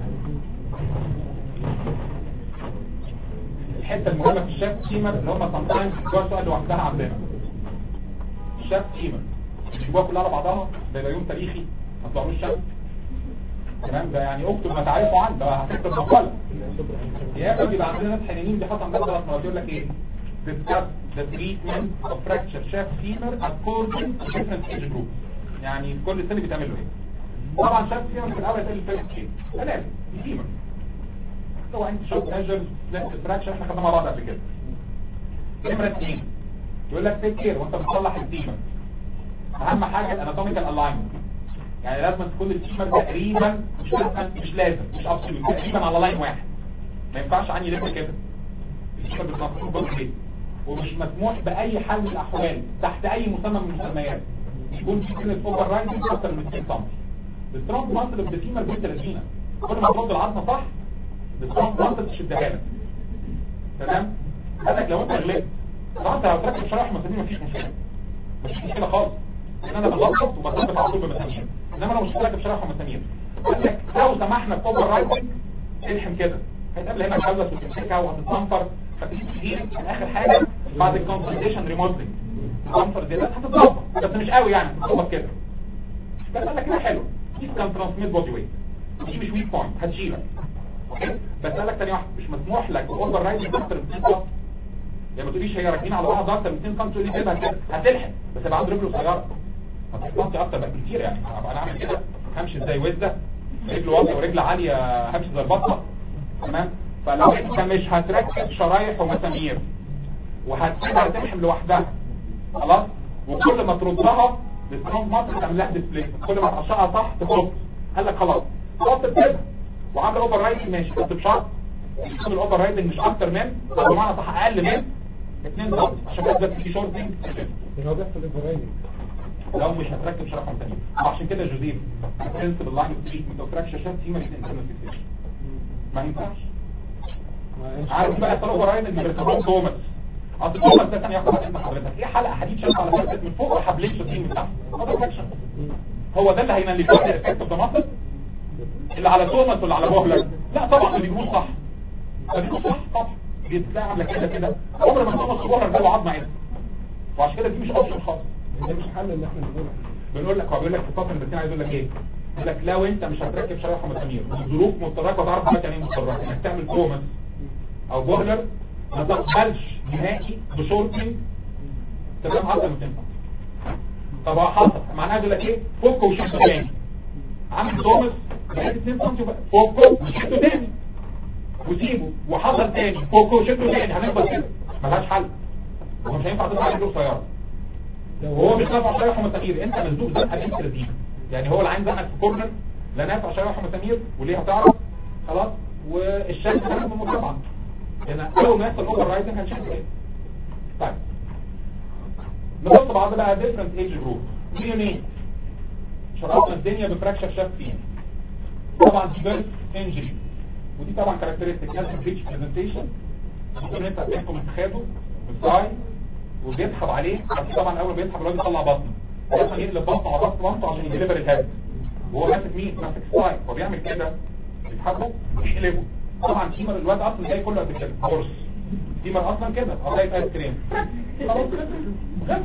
[SPEAKER 4] الحته المهمه في الشاف تيمر اللي هم سمتايمز جوه سؤال لوحدها عندنا الشاف تيمر جوه كلها على بعضها ده يبقى يوم تاريخي ما تطلعوش شمس تمام ده يعني اكتب ما تعرفوا عنه ده هتكتب مقاله يا اما بيبقى عندنا ناس حنينين بيحط عندنا ثلاث مرات يقول لك ايه discuss the treatment of fracture shaft femur according to different age groups يعني في كل سنه بيتعمل له ايه طبعا شاف فيمر في الاول يتقال الفيرست ايه لازم فيمر طبعا انت شوف ميجر ليفت فراكشن احنا خدنا مع بعض قبل كده نمره اثنين يقول لك تيك كير وانت بتصلح التيمر اهم حاجه الاناتوميكال الاينمنت يعني لازم تكون التيمر تقريبا مش لازم مش لازم مش ابسولوت تقريبا على لاين واحد ما ينفعش عني يلف كده التيمر بتنفذه بص كده ومش مسموح باي حال من الاحوال تحت اي مسمى من المسميات يكون في سنه اوفر رايدنج اكتر من 2 سم السترونج ماسل اوف ذا تيمر بنت لذينه كل ما ترد العظمه صح السترونج ماسل تشدها لك تمام قال لك لو انت غلبت طبعا انت لو تركب شرايح مسامير مفيش مشكله مفيش مشكله خالص ان انا بظبط وبظبط على طول بمسامير انما لو مش راكب شرايح ومسامير قال لك لو سمحنا باوفر رايدنج الحم كده هيتقابل هنا كابلس وتمسكها وهتتصنفر فتجيب كتير في اخر حاجه بعد الكونسلتيشن ريموتلينج الصنفر دي هتتظبط بس مش قوي يعني هتتظبط كده بس قال لك كده حلو دي كان ترانسميت بودي ويت دي مش ويك بوينت هتشيلك اوكي بس قال لك ثاني واحد مش مسموح لك اوفر رايدنج اكتر من 2 سم يعني ما تقوليش هي راكبين على بعض اكتر من 2 سم تقول لي كده كده هتلحق بس يبقى عنده رجل قصيره ما تحطش اكتر بقى كتير يعني ابقى انا اعمل كده همشي ازاي وزه رجل واطيه ورجل عاليه همشي زي البطه تمام فلو انت مش هتركب شرايح ومسامير وهتسيبها تلحم لوحدها خلاص وكل ما تردها السترونج ماسل تعمل لها ديسبلاي كل ما تقشعها صح تفك قال لك خلاص خلاص تسيبها وعامل اوفر رايدنج ماشي بس بشرط يكون الاوفر رايدنج مش اكتر من او بمعنى صح اقل من 2 سم عشان كده في شورتنج
[SPEAKER 3] هو بيحصل ايفرايدنج
[SPEAKER 4] لو مش هتركب شريحه تانية وعشان كده جوزيف برنسبل لاين اوف تريتمنت اوف فراكشر شات سيما انترنال فيكسيشن ما ينفعش عارف بقى طلب راين اللي بيركبوه توماس اصل توماس ده كان ياخد انت حضرتك ايه حلقه حديد شغاله على فرقه من فوق وحبلين شاطين من تحت هذا فراكشن هو ده اللي هينال لك الافكت اوف ذا ماسل اللي على توماس ولا على بوهلر لا طبعا اللي بيقول صح اللي بيقول صح طبعا بتلاقي عامله كده كده عمر ما توماس وبوهلر ده عظمه عين وعشان كده دي مش اوبشن خالص
[SPEAKER 3] ده مش حل اللي احنا بنقوله
[SPEAKER 4] بنقول لك هو بيقول لك في الفتره اللي عايز يقول لك ايه يقول لك لو انت مش هتركب شرايح ومسامير الظروف مضطراك وتعرف دلوقتي يعني ايه مضطراك انك تعمل توماس او بوهلر ما تقبلش نهائي بشورتنج تمام عضله مش تنفع طب هو حصل معناها يقول لك ايه فك وشده تاني عامل توماس بقيت 2 سم فكه وشده تاني وسيبه وحصل تاني فكه وشده تاني هنفضل كده ملهاش حل ومش هينفع تطلع رجله قصيره وهو مش نافع شرايح ومسامير انت مزنوق زنقه بنت لذيذ يعني هو العين زنقك في كورنر لا نافع شرايح ومسامير وليه هتعرف خلاص والشمس كانت من طبعا لان اول ما يحصل اوفر رايزنج هنشوف ايه طيب نبص بعض بقى ديفرنت ايج جروب مليونين شرحنا الدنيا بفراكشر شاف فيه طبعا دي بيرث انجري ودي طبعا كاركترستيك لازم بريتش برزنتيشن ممكن انت تحكم اتخاذه بالساي وبيسحب عليه بس طبعا اول ما بيسحب الراجل يطلع بطنه لازم يقلب بطنه على بطن بطنه عشان يديليفر الهيد وهو ماسك مين ماسك ساي هو بيعمل كده يسحبه ويقلبه طبعا تيمر الواد اصلا جاي كله قد كده قرص تيمر اصلا كده اه زي ايس كريم خلاص كده.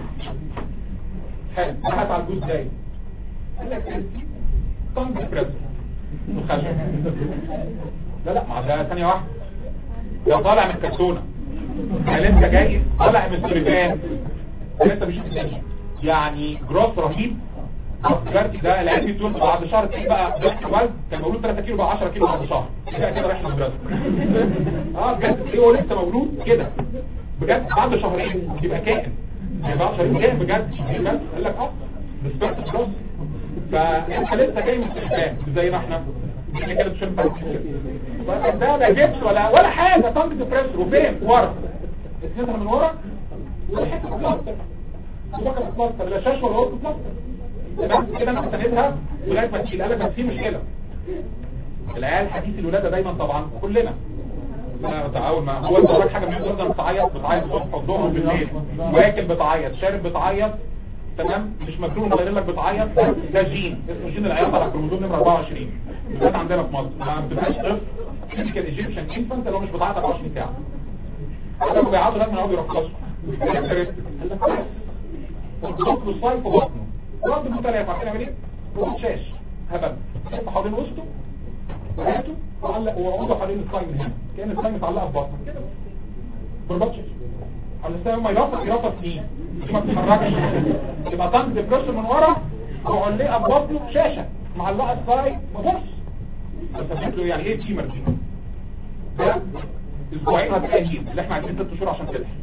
[SPEAKER 4] حلو راحت على الجوز جاي قال لك طنج بريس وخشب لا لا ما ده ثانيه واحده ده طالع من الكرتونه ده لسه جاي طالع من السليفان لسه مش الدنيا يعني جروس رهيب دلوقتي ده العلمي بتقول بعد شهر تلاقيه بقى ضغط الوزن كان مولود 3 كيلو بقى 10 كيلو بعد شهر كده كده رايح المدرسه اه بجد ايه هو لسه مولود كده بجد بعد شهرين يبقى كائن يعني بعد شهرين كائن بجد بجد قال لك اه ديسبيرت جروس فانت لسه جاي من السليفان زي ما احنا احنا كده مش هينفع ده لا جبس ولا ولا حاجه طنج ديبريسور وفين ورا اسندها من ورا وحته بلاستر وبكره بلاستر لا شاش ولا ورق بلاستر تمام كده انا سندها لغايه ما تشيل قال لك بس في مشكله العيال حديث الولاده دايما طبعا كلنا لا اول ما هو انت وراك حاجه من الولاده بتعيط بتعيط الصبح والظهر بالليل واكل بتعيط شارب بتعيط تمام مش مجنون غير لك بتعيط ده جين اسمه جين العياط على الكروموزوم نمره 24 بالذات عندنا في مصر ما بتبقاش طفل تيبيكال ايجيبشن انفانت لو مش بتعيط 24 ساعه لما بيعيطوا لازم يقعدوا يرقصوا قال لك بطنه الصيف في بطنه رد مختلف عارفين يعمل ايه؟ روح شاش هبل حط حوالين وسطه وقعته وعلق وعوده حوالين الصايم هنا كان الصايم متعلقه في بطنه كده بربط شاش على السلام ما يرفض يرفض سنين ما بتتحركش يبقى طنج ديبريشن من ورا وعلقه في بطنه شاشه معلقه الصايم مبص بس له يعني ايه تيمر دي ده اسبوعين هتلاقي هيل اللي احنا عايزين ست شهور عشان تلحق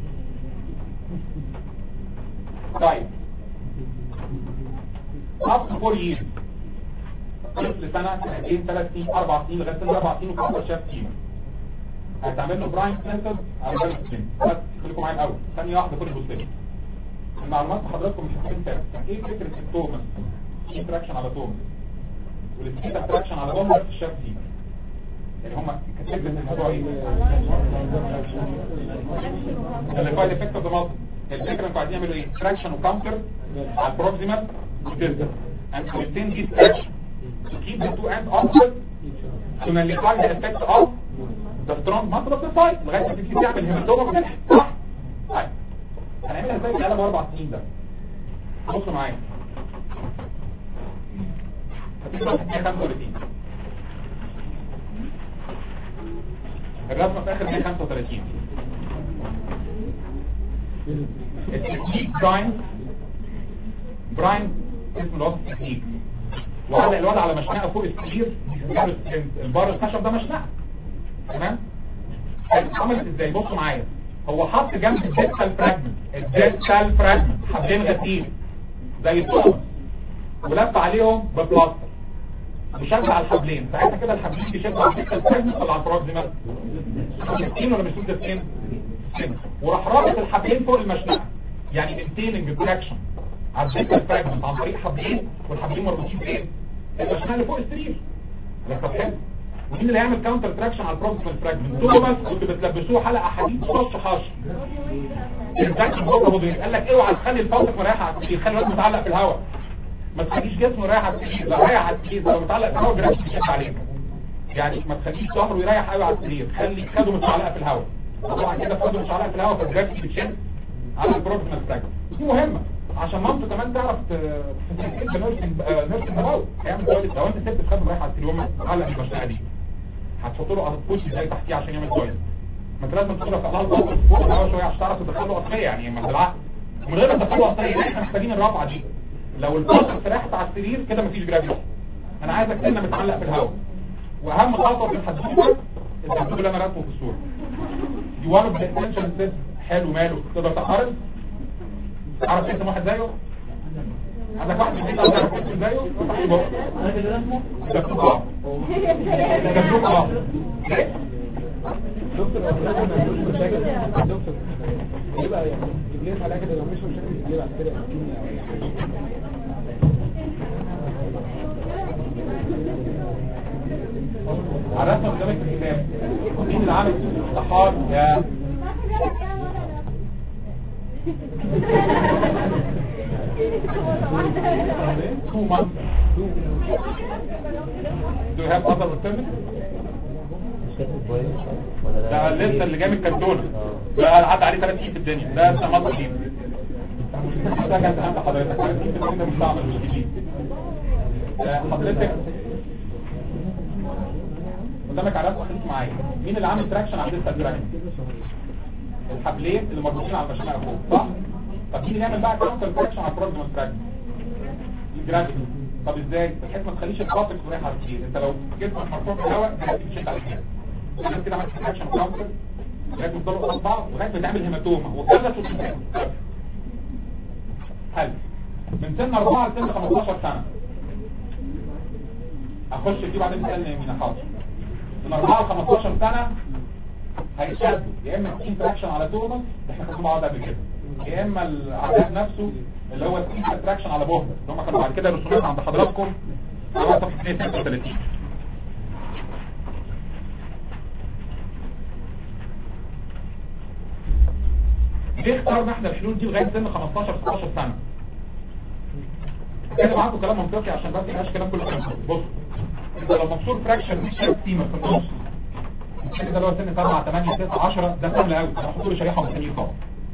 [SPEAKER 4] طيب up to four years طفل سنة سنتين ثلاث سنين أربع سنين لغاية سنة أربع سنين وكفر شاف تيمر هتعمل له براين سنتر على جانب السن بس خليكم معايا الأول ثانية واحدة كل بوستين المعلومات حضراتكم مش هتكون فارق ايه فكرة التومس ايه تراكشن على تومس والسكيتا تراكشن على تومس في الشاف تيمر يعني هما كتبت الموضوع ايه الفايد افكت اوف ذا ماسل الفكره انتوا عايزين يعملوا ايه تراكشن وكاونتر على البروكسيمال وتلزم and to retain this traction to keep the two ends opposite to nullify the effect of the strong muscle of the side لغايه ما تبتدي تعمل هيماتوما وتلحق صح؟ طيب هنعملها ازاي في قلم اربع سنين ده بصوا معايا هتبقى 135 الرسمه في اخر 135 التكنيك براين براين اسمه الوصف التكنيك وعلق الوضع على مشنقه فوق السرير البار الخشب ده مشنقه تمام عملت ازاي بصوا معايا هو حط جنب الديستال فراجمنت الديستال فراجمنت حبلين غسيل زي التوماس ولف عليهم ببلاستر وشد على الحبلين ساعتها كده الحبلين بيشدوا على الديستال فراجمنت ولا على البروكسيمال سكين ولا مش سكين سكين وراح رابط الحبلين فوق المشنقه يعني مينتيننج تراكشن على الديستال فراجمنت عن طريق حبلين والحبلين مربوطين فين المشنقه اللي فوق السرير ده طب حلو ومين اللي هيعمل كاونتر تراكشن على البروكسيمال فراجمنت توماس كنت بتلبسوه حلقه حديد وش حاشي الانفكشن هو هو قال لك اوعى تخلي الفوسك مريحه على السرير خلي الواد متعلق في الهواء ما تخليش جسمه رايح على السرير لو رايح على السرير لو متعلق في الهواء جرافيك بيشد عليك يعني ما تخليش ظهره يريح قوي على السرير خلي خده متعلقه في الهواء طبعا كده خده متعلقه في الهواء فالجرافيك بتشد على البروكسيمال فراجمنت دي مهمه عشان مامته كمان تعرف تنرسنج نرسنج هواء هيعمل تواليت لو انت سبت خده رايح على السرير وما تعلق المشنقه دي هتحط له على البوش زي تحتيه عشان يعمل تواليت ما انت لازم تدخل على الضغط فوق الهواء شويه عشان تعرف تدخله اصليه يعني ما بالعقل من غير ما تدخله اصليه احنا محتاجين الرفعه دي لو الفصل سرحت على السرير كده مفيش جرافيتي انا عايزك سنه متعلق في الهواء واهم خطوه في الحدوته الدكتور اللي انا راسمه في الصوره دي وان اوف ذا اسينشال ستيبس حلو ماله تقدر تقارن تعرف انت واحد زيه عندك واحد في البيت تعرف انت زيه افتح له بقى
[SPEAKER 2] انا اللي رسمه
[SPEAKER 4] دكتور اه دكتور اه
[SPEAKER 3] دكتور لازم ما يعملوش مشاكل دكتور يبقى يعني يجيب لنا علاج لو مش مشاكل كبيره على كده كيمياء او اي حاجه
[SPEAKER 4] عرفنا قدامك في الكتاب مين اللي عامل اصلاحات يا two months do you have other alternatives ده لسه اللي جاي من كرتونه ده عدى عليه 30 في الدنيا ده لسه مصر جديد ده كان عند حضرتك 30 في الدنيا ده مستعمل مش جديد آه، حضرتك قدامك على راسك خليك معايا مين اللي عامل تراكشن على الديستال تراكشن الحبلين اللي مربوطين على المشنقه فوق صح طب مين اللي يعمل بقى كاونتر تراكشن على البروكسيمال تراكشن الجرافيتي طب ازاي بحيث ما تخليش الباطك رايح على السرير انت لو جسمك مرفوع في الهواء الجرافيتي بتشد على السرير الناس كده عملت تراكشن كاونتر لغايه ما تضربوا قصاد بعض لغايه ما تعمل هيماتوما وثلاث وتنتهي حلو من سن 4 لسن 15 سنه اخش دي بعدين تسالني يمين حاضر من 4 ل 15 سنه هيشدوا يا اما تيم تراكشن على توماس احنا خدنا بعض قبل كده يا اما العذاب نفسه اللي هو تيم تراكشن على بوهدر اللي هم كانوا بعد كده رسومات عند حضراتكم على صفحه 236 ليه اخترنا احنا الحلول دي لغايه سن 15 16 سنه كده معاكم كلام منطقي عشان بس يبقاش كلام كله كلام بص انت لو مكسور فراكشن مش تيمه في النص السن ده اللي هو سن 7 8 9 10 ده سهل قوي هنحط له شريحه مستنيه طبعا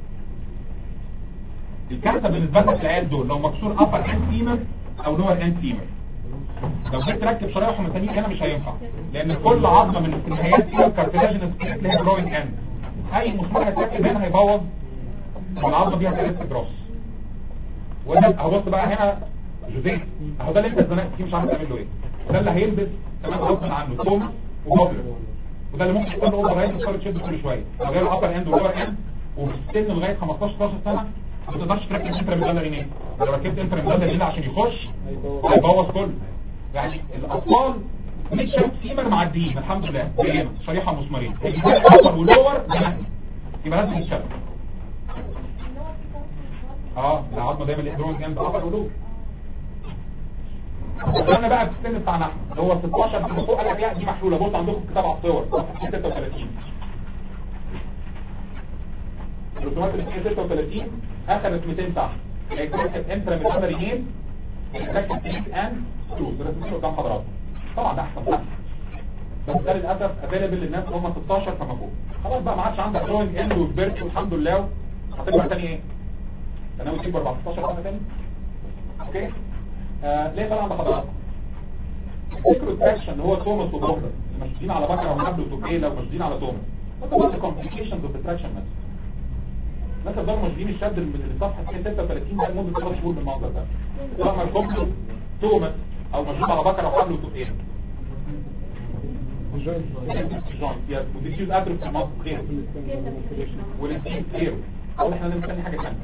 [SPEAKER 4] الكارثه بالنسبه لك العيال دول لو مكسور ابر اند فيمر او لور اند فيمر لو جيت تركب شرايح ومسامير هنا مش هينفع لان كل عظمه من النهايات فيها كارتلاجينس ليها جروينج اند اي مسمار هيتركب هنا هيبوظ العظمه دي هتلف جروس وده اهو بص بقى هنا جوزيه اهو ده اللي انت اتزنقت فيه مش عارف تعمل له ايه ده اللي هيلبس تمام غصب عنه توم وبابلر وده اللي ممكن يكون اوفر هايد وصار تشد كل شويه لو غير الابر اند واللور اند وفي السن لغايه 15 16 سنه ما تقدرش تركب انتر ميدالر هنا لو ركبت انتر ميدالر هنا عشان يخش هيبوظ كله يعني الاطفال مش شرط فيمر معديين الحمد لله زي هنا شريحه مسمارين الابر واللور ده يبقى لازم يتشد اه العظمه دايما الادرون جنب ابر ولور انا بقى في السن بتاعنا احنا اللي هو 16 فيما فوق قال لك لا دي محلوله بص عندكم كتاب على الصور صفحه 36 الرسومات اللي فيها 36 اخذت 200 تحت هيتركب انترا ميدالر يمين هيتركب تيك اند سكروز رسمين قدام حضراتكم طبعا ده احسن حاجه بس ده للاسف افيلبل للناس اللي هم 16 فما فوق خلاص بقى ما عادش عندك جروينج اند وكبرت والحمد لله هتكبر تاني ايه؟ انت ناوي تكبر 14 سنه تاني؟ اوكي؟ آه ليه طبعا بحضراتكم فكرة تراكشن اللي هو توماس وبوكر مشدودين على بكرة وحبل وتوكيلة ومشدودين على توماس وده بس complications of the traction method الناس يفضلوا مشدودين الشد من الصفحة 36 ده لمدة 3 شهور بالمنظر ده طبعا الكومبلو توماس او مشدود على بكرة وحبل وتوكيلة
[SPEAKER 3] الجوينت
[SPEAKER 4] جوينت يس وديسيوز اتروف في مصر غيره والانسيب غيره اول احنا مستني حاجه ثانيه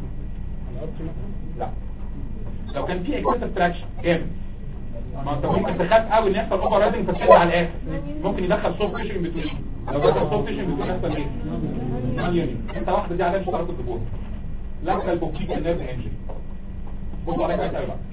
[SPEAKER 4] لا لو كان في اكسسيف تراكشن جامد ما انت ممكن تخاف قوي ان يحصل اوفر رايدنج فتشد على الاخر ممكن يدخل صوت فيشن بتوين لو دخل صوت فيشن بتوين يحصل ايه؟ نون يونين انت واحده دي عليها مش هتعرف تقول لكن البوكيك النيرف انجري بصوا عليها كويس قوي بقى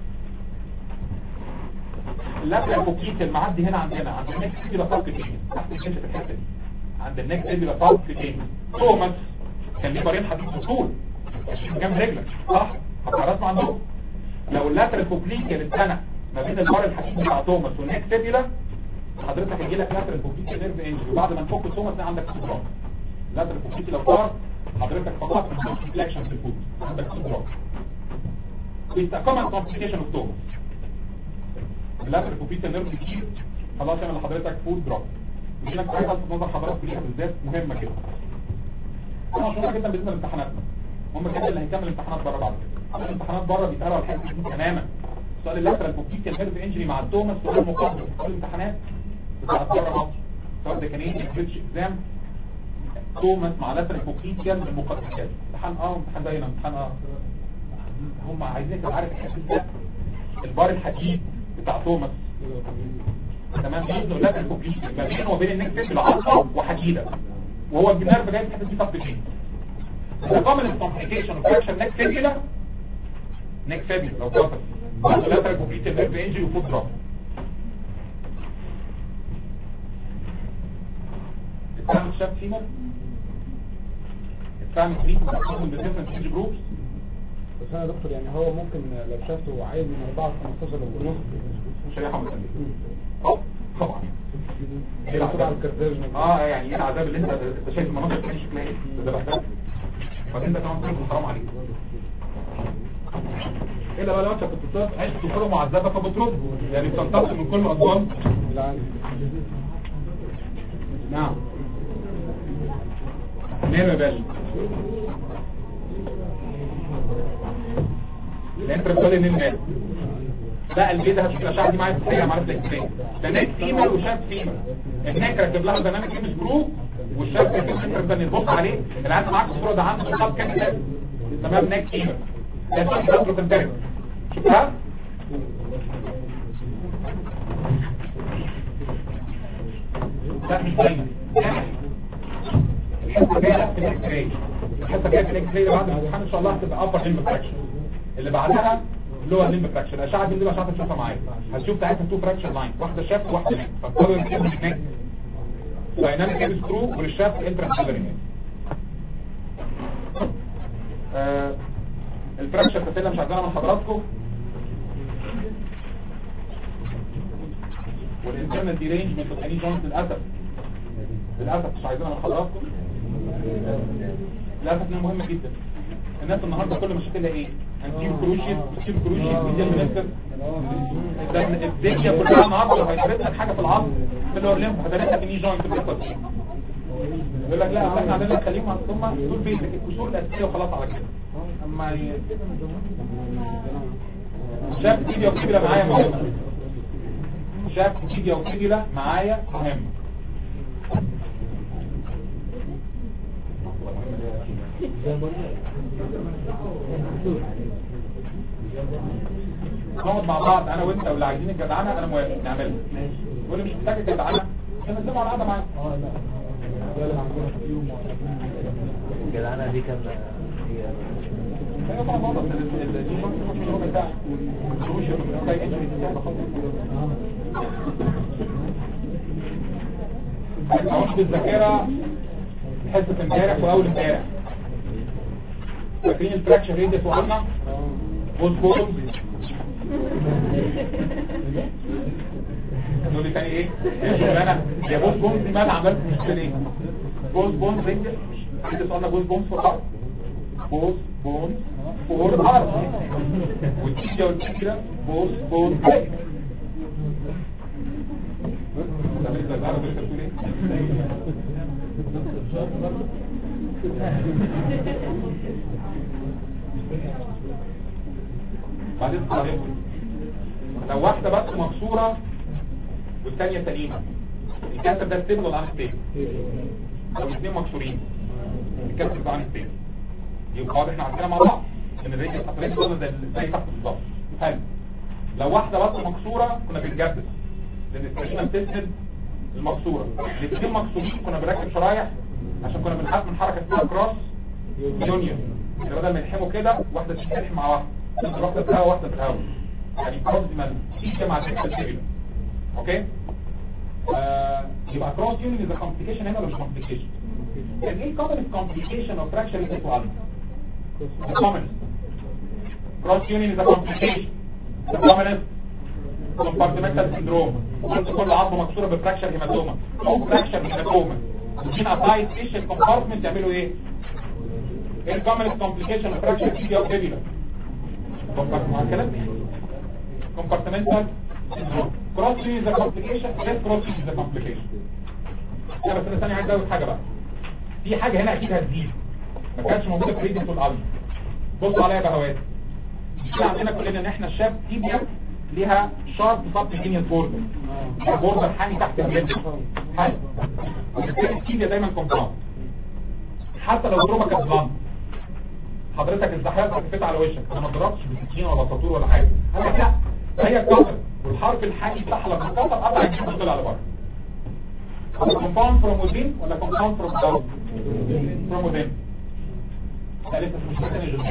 [SPEAKER 4] اللاترال البوكيك المعدي هنا عندنا عند النكس تيبيلا فالك تاني تحت الجنش في الحته دي عند النكس تيبيلا فالك تاني توماس كان ليه بارين حديد وصول جنب رجلك صح هتعرف عندهم لو اللاترال بوكليك السنه ما بين البار الحديد بتاع توماس والنكس تيبيلا حضرتك هيجي لك لاترال بوكليك نيرف انجري وبعد ما نفك توماس ده عندك سيدرام لاترال بوكليك لو طار حضرتك فقط فلاكشن في الفوت عندك سيدرام It's a common complication of توماس اللاترال بوكليك نيرف كتير خلاص يعمل لحضرتك فود دروب ودي لك حاجه الفت نظر حضرتك ليها بالذات مهمه كده انا مشهوره جدا بالنسبه لامتحاناتنا هم كده اللي هيكمل امتحانات بره بعد كده الامتحانات بره بيتقالوا على الحته دي تماما سؤال اللاترال بوكليك نيرف انجري مع التوماس سؤال مقدم سؤال الامتحانات بتاعت بره مصر سواء ده كان ايه بريتش اكزام توماس مع لاترال بوكليك من المقدمات امتحان اه امتحان باين امتحان اه هم عايزين تبقى عارف الحته ده البار الحديد بتاع توماس تمام بيبنوا لاترال بوكليك ما بينه وبين النكس العصب وحديده وهو النيرف جاي في الحته دي طفشين ده common complication of fracture neck fibula neck fibula لو اتوصل lateral complete nerve injury وفوت drop الفهم شاف فيمر الفهم تريد من different age groups
[SPEAKER 3] بس انا يا دكتور يعني هو ممكن لو شافته عايز من 4 ل 15 ونص
[SPEAKER 4] شريحة متسلسة اه طبعا
[SPEAKER 3] ايه العذاب على الكارديولوجي
[SPEAKER 4] اه يعني ايه العذاب اللي انت انت شايف المناظر دي شكلها ايه ده بحثك وبعدين ده كمان كله حرام عليك الا بقى لو انت كنت طفل عشت طفوله معذبه فبترد يعني بتنتقل من كل الاطفال نعم نعم يا باشا الانتر بتقول ان المال بقى البيت ده هتشوف الاشعه دي معايا في الحقيقه معرفه ازاي ده ناك فيمر وشاب فيمر الناك راكب لها برنامج ام جروب والشاب راكب انتر بتاني تبص عليه اللي عنده معاك الصوره ده عنده خط كام كده تمام ناك فيمر ده شاب ده تنترك شفتها لا مش دايما الحته جايه في الاكس راي الحته جايه في الاكس راي بعد الامتحان ان شاء الله هتبقى ابر ليمب فراكشن اللي بعدها لور ليمب فراكشن الاشعه دي اللي مش عارف تشوفها معايا هتشوف ساعتها تو فراكشن لاين واحده شاف وواحده نك فالقدر يكون هناك دايناميك هيد سكرو والشاف انترا سيلرينج آه الفراكشن تسلم مش عايزينها من حضراتكم والانترنال ديرينجمنت اوف اني جوينت للاسف للاسف مش عايزينها من حضراتكم للاسف انها مهمه جدا الناس النهارده كل مشاكلها ايه هنجيب كروشيت هنجيب كروشيت ميديا منسر ده الدنيا كلها النهارده هيفرقها حاجه في العظم في اللور ليمب هتلاقيها في ني جوينت بتحصل يقول لك لا أصل احنا عندنا نخليهم هم دول بيتك الكسور الاساسيه وخلاص على كده اما ي... شاف فيديو كبيره معايا مهمه شاف فيديو كبيره معايا مهمه نقعد مع بعض انا وانت واللي عايزين الجدعنه انا موافق نعملها واللي مش محتاج الجدعنه ننزله على القعده معانا
[SPEAKER 2] الجدعنة دي كان
[SPEAKER 4] ايوه طبعا واضح ال- ال- ال- دي شرط مش ربع ساعه مش زي انجري دي سهله خالص هنعود بالذاكره حصه امبارح واول امبارح فاكرين الفراكشن ريديوس وقلنا بوز بوز نقول لي تاني ايه يا شغلانه يا بوز بوز دي مال عملت مشكله ايه بوز بوز ريديوس ريديوس قلنا بوز بوز فور ارض بوز بوز فور ارض والتيجا والتيجا بوز بوز ريديوس ده بالنسبه للعرب انت بتقول ايه بعدين طريقه لو واحدة بس مكسورة والثانية سليمة الكانسر ده ستيبل ولا ان ستيبل لو الاثنين مكسورين الكانسر ده ان ستيبل يبقى واضح احنا عندنا مع بعض ان الريديوس اتريس ده زي زي تحت بالظبط حلو لو واحده بس مكسوره كنا بنجدد لان التشخيص بتسند المكسوره الاثنين مكسورين كنا بنركب شرايح عشان كنا بنخاف من حركه اسمها كروس يونيون يعني بدل ما يلحموا كده واحده تتلحم مع واحده تبقى واحده في الهواء واحده في الهواء يعني كروس دي تيجي مع السيجنال اوكي آه يبقى كروس يونيون از كومبليكيشن هنا ولا مش كومبليكيشن يعني ايه كومن كومبليكيشن اوف فراكشر ايكوال The commonest. Cross union is a complication. The commonest compartmental syndrome. قلت كل عظمه مكسوره بفراكشر هيماتوما او فراكشر هيماتوما وفين ابايت فيشل كومبارتمنت يعملوا ايه؟ ايه الكومنست كومبليكيشن اوف فراكشر تيبيا وفيبيلا؟ مع الكلام compartmental syndrome. Cross union is a complication. Less cross union is a complication. لا بس انا ثانيه عايز ازود حاجه بقى. في حاجه هنا اكيد هتزيد. ما كانتش موجوده في ريدنج الارض بصوا عليها بهوات في عندنا كلنا ان احنا الشاب تيبيا ليها شارب سبتيجينيوس بوردر بوردر حامي تحت الجلد حامي وبالتالي التيبيا دايما كومباوند حتى لو الروما كانت بلانت حضرتك الزحلقه خفيت على وشك انا ما ضربتش بسكينه ولا ساطور ولا حاجه قال لك لا ده هي اتكسر والحرف الحامي بتاعها لما اتكسر قطع الجلد وطلع لبره كومباوند فروم وذين ولا كومباوند فروم اوت فروم وذين ثالثة مش مثلا جزء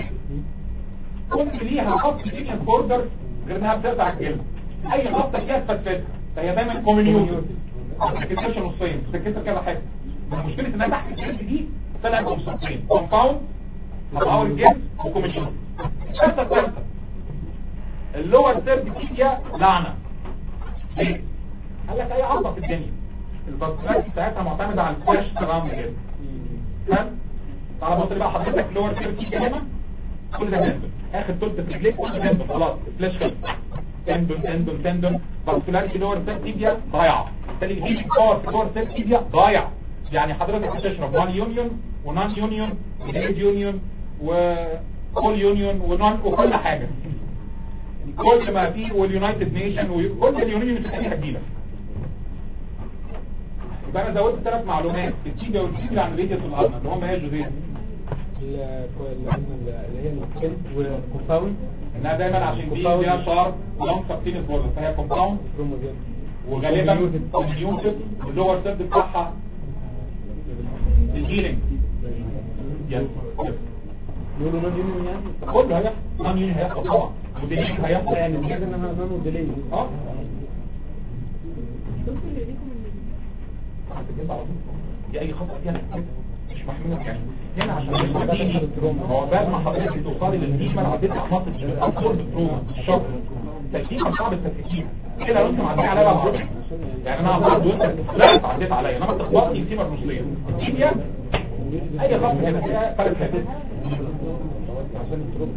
[SPEAKER 4] كل ليها خط سيكشن بوردر غير انها بتقطع الجلد اي خطة فيها تفتفتها فهي دايما كومينيوتد ما بتتكسرش نصين بتتكسر كده حاجة المشكلة انها تحت الجلد دي طلعت بمصطين كومباوند هتعور الجلد وكومينيوتد الثالثة الثالثة اللور سيرد كيديا لعنة ليه؟ قال لك اي عضلة في الدنيا الفاسكولاريتي بتاعتها معتمدة على الفلاش سراوند كده فاهم؟ تعالى بص لي بقى حضرتك لور سيرتي هنا كل ده تندون اخر تلت في رجليك كل ده تندون خلاص فلاش خلص تندون تندون تندون فاسكولاريتي لور سيرتيبيا ضايعه بالتالي الهيلينج باور في لور سيرتيبيا ضايع يعني حضرتك بتشرب وان يونيون ونان يونيون وديد يونيون وكل يونيون ونون وكل حاجه كل ما فيه واليونايتد نيشن وكل اليونيون اللي فيها هتجيلك يبقى انا زودت ثلاث معلومات التيجا والتيجا عن ريديوس الارض اللي هم ايه جوزيه
[SPEAKER 3] اللي هي السكن والكومباوند
[SPEAKER 4] انها دايما عشان دي فيها شارب لونج سبتينس بوردر فهي كومباوند
[SPEAKER 3] كروموزوم
[SPEAKER 4] وغالبا كوميونيوتد واللور سيرد بتاعها الهيلينج يس يس
[SPEAKER 3] يقولوا نون يونيون يعني
[SPEAKER 4] كله هيحصل نون يوني هيحصل طبعا وديلينج هيحصل
[SPEAKER 3] يعني بجد ان انا نون وديلي
[SPEAKER 4] اه دي اي خطأ فيها مش محمود يعني هنا عشان مش مديني هو بعد ما حضرتك توصلي للديمة عديت على مصر الأكبر بالتروما الشر تكتيكا صعب التكتيك كده لو انت معدي عليها بقى معروف يعني انا هقعد وانت لا عديت عليا انما تخبطني التيمة النصية دي اي خط كده فيها فرق ثابت
[SPEAKER 3] عشان التروما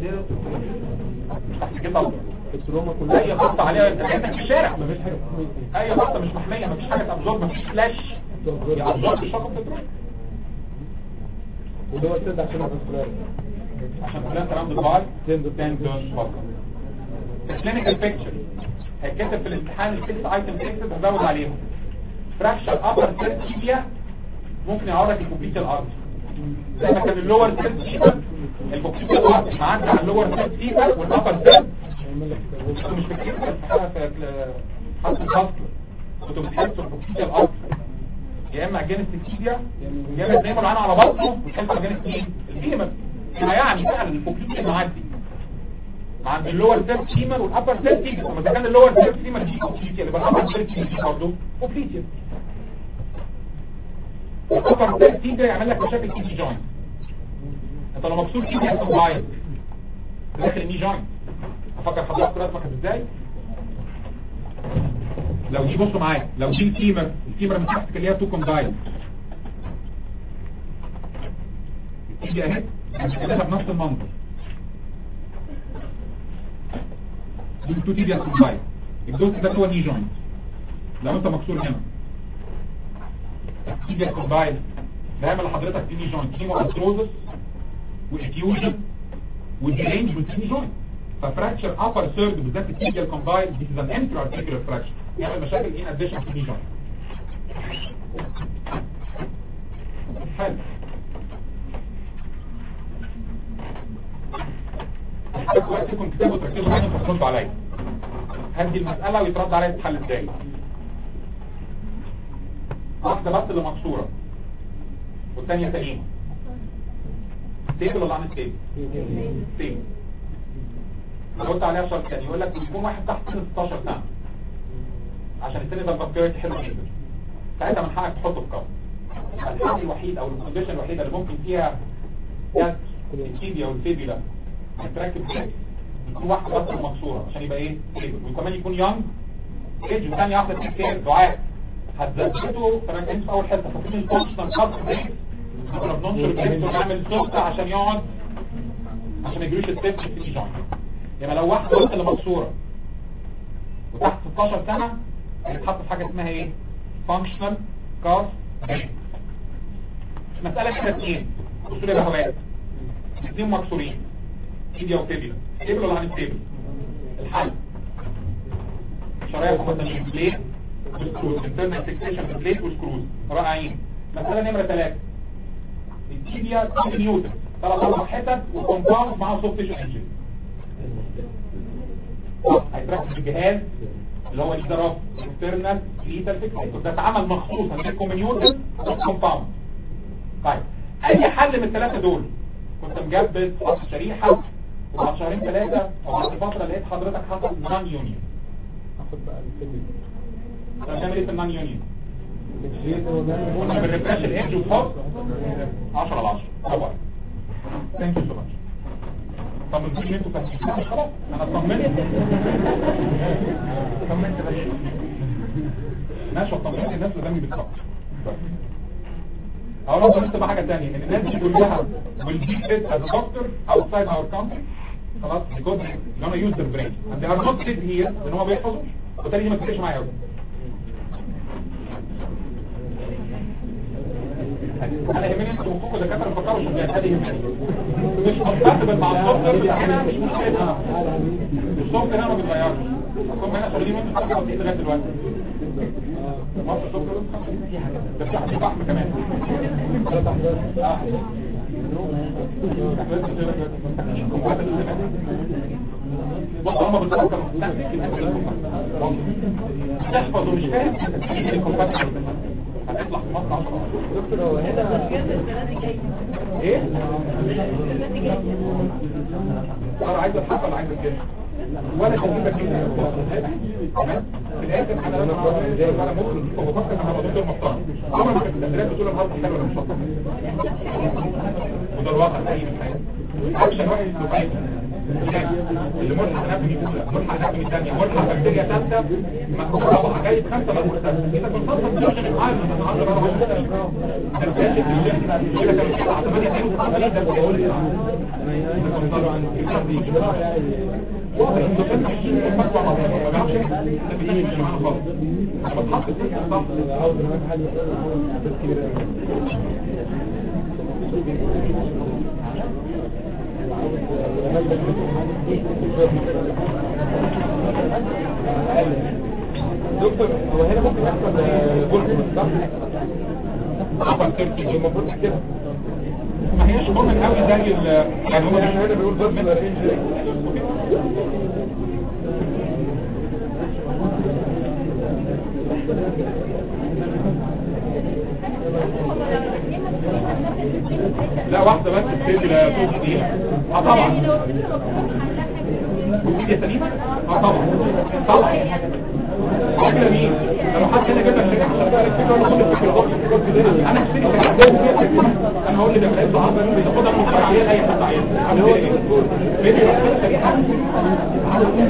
[SPEAKER 4] تحت كده
[SPEAKER 3] التروما كلها
[SPEAKER 4] اي خط عليها انت كانك في الشارع مفيش حاجه اي خط مش محميه مفيش حاجه تابزورب مفيش فلاش يابزورب الشقه بتترك
[SPEAKER 3] اللي هو السد عشان الفاسكولار
[SPEAKER 4] عشان كلها كلام بالبعض تندون فقط الكلينيكال بيكتشر هيتكتب في الامتحان الست ايتم تكتب هزود عليهم فراكشر ابر سيرتيبيا ممكن يعورك الكوبيت الارض زي ما كان اللور سيرتيبيا الكوبيت الارض معدي على اللور سيرتيبيا والابر سيرتيبيا
[SPEAKER 3] يعمل لك
[SPEAKER 4] كنتوا مش بتكتب في حرف الفصل كنتوا بتحسوا الكوبيت الارض يا اما جانب التيبيا يا اما تناموا العين على بطنه وتحسوا على جانب مين الفيمر يعني فعلا الكوبيت معدي مع اللور سيرف سيمر والابر سيرف سيمر لما ده كان اللور سيرف سيمر دي كوبليتيا يبقى الابر سيرف سيمر برضه كوبليتيا الابر سيرف سيمر يعمل لك مشاكل في جوينت انت لو مكسور ايدي هتكون ضايع داخل الني جوينت افكر حضرتك رسمك ازاي لو دي بصوا معايا لو دي الفيمر الفيمر من تحت اللي هي تو كومباين تيجي اهي هتكتبها بنفس المنظر دي تو تيجي كومباين الجزء ده هو ني جوينت لو انت مكسور هنا تيجي كومباين بيعمل لحضرتك في ني جوينت كيمو ارثروزس وافيوجن وديرينج والتيني جوينت ففراكشر ابر سيرد بالذات التيجيال كومباين دي از ان انتر ارتيكولار فراكشر يعمل مشاكل ان اديشن في ني جوينت حلو بس وقتكم كتابوا وتركزوا معايا وتردوا عليا هدي المسألة ويترد عليا تتحل ازاي واحدة بس اللي مكسورة والثانية سليمة ستيبل ولا عن ستيبل؟ ستيبل لو قلت عليها شرط تاني يقول لك يكون واحد تحت سن 16 سنة عشان السن ده البكتيريا حلو جدا ساعتها من حقك تحطه في كفر الحل الوحيد او الكونديشن الوحيدة اللي ممكن فيها كاس التيبيا والفيبيلا هتركب حاجة يكون واحد بس مكسورة عشان يبقى ايه ستيبل وكمان يكون يونج ايج وثانية واحدة تكتير دعاء هتثبته فانا انت في اول حته فاكرين الفانكشنال كارت كنا بننشر الكريبت ونعمل سوفت عشان يقعد عشان ما يجريش السيفت في الايجان يعني لو واحده بس اللي مكسوره وتحت 16 سنه هيتحط في حاجه اسمها ايه فانكشنال كارت مساله كده اثنين اصول الهواء اثنين مكسورين ايديا وفيبيلا ستيبل ولا عن ستيبل الحل شرايح مقدمين بليت وسكروز internal fixation بليت وسكروز رائعين مسألة نمرة ثلاثة التيبيا 2 نيوتن ثلاث اربع حتت وكومباوند مع سوفت تيشو انجن هيتركب في الجهاز اللي هو الادراف internal lethal fixation ده اتعمل مخصوص هنجيبكم نيوتن وكومباوند طيب اي حل من الثلاثة دول كنت مجبس حط شريحة وبعد شهرين ثلاثة او بعد فترة لقيت حضرتك حصل نون يونيون
[SPEAKER 3] اخد بقى الفيديو
[SPEAKER 4] هنعمل ايه في النون يونيون كنا بنرفرش الايدج وفوق 10 على 10 طبعا ثانك يو سو ماتش طب انتوا اللي انتوا فاهمين خلاص انا اطمنت
[SPEAKER 2] طمنت بس
[SPEAKER 4] ماشي اطمنت الناس اللي دمي بالظبط هقول لكم لسه بقى حاجه ثانيه ان الناس دي كلها will be fit as a doctor outside our country خلاص because they're gonna use their brain and they are not fit here لان هم بيحفظوا وبالتالي دي ما تفرقش معايا قوي انا يهمني انتوا مخكم دكاتره بتفكروا شغلات هذه يهمني مش compatible مع السوفت وير بتاعنا مش مشكله السوفت هنا ما بيتغيرش هم هنا شغالين وانتوا بتفكروا فيه لغايه دلوقتي مصر السوفت وير ده في حد فحم كمان آه. بص هم بتفكروا تحفظ ومش فاهم هتطلع في مصر 10
[SPEAKER 3] دكتور هو هنا
[SPEAKER 4] ايه؟ انا عايز الحق ولا عايز الجنة ولا تجيبك كده تمام؟ في الاخر انا لما انا ممكن بفكر انا هبقى دكتور محترم عمرك ما كنت التدريبات بتقول النهارده حلو ولا مش حلو وده الواقع الحقيقي من الحياه اكشن واحد مفاجئ اللي ملحق نفسي اولى ملحق نفسي ثانيه ملحق بكتيريا ثالثه مكتوب رابعه جايب خمسه بس اذا كنت خلصت الدوشه من عالم من 10 رابعه ده كده كان على 8 52 ده بيقول لي واضح ان كان مش فتوى ما بيعرفش ده بيمشي معانا خالص انا بتحط في صح
[SPEAKER 3] عاوز معاك حاجه بس كبير دكتور هو هنا ممكن يحصل بولكس صح؟
[SPEAKER 4] طبعا تركي المفروض كده ما هيش كومن قوي زي ال يعني هو
[SPEAKER 3] يعني هنا بيقول بس
[SPEAKER 4] لا واحدة بس بتدي لا توصل دي اه طبعا هي سليمة اه طبعا طبعا عقل مين لو حد هنا جاب لك شريحة عشان تعرف فكرة ولا كل فكرة انا هشتري شريحة انا هقول لي ده بلاقي صعب بتاخدها من الفرعيات اي حد عايز انا هو فيديو شريحة على طول ده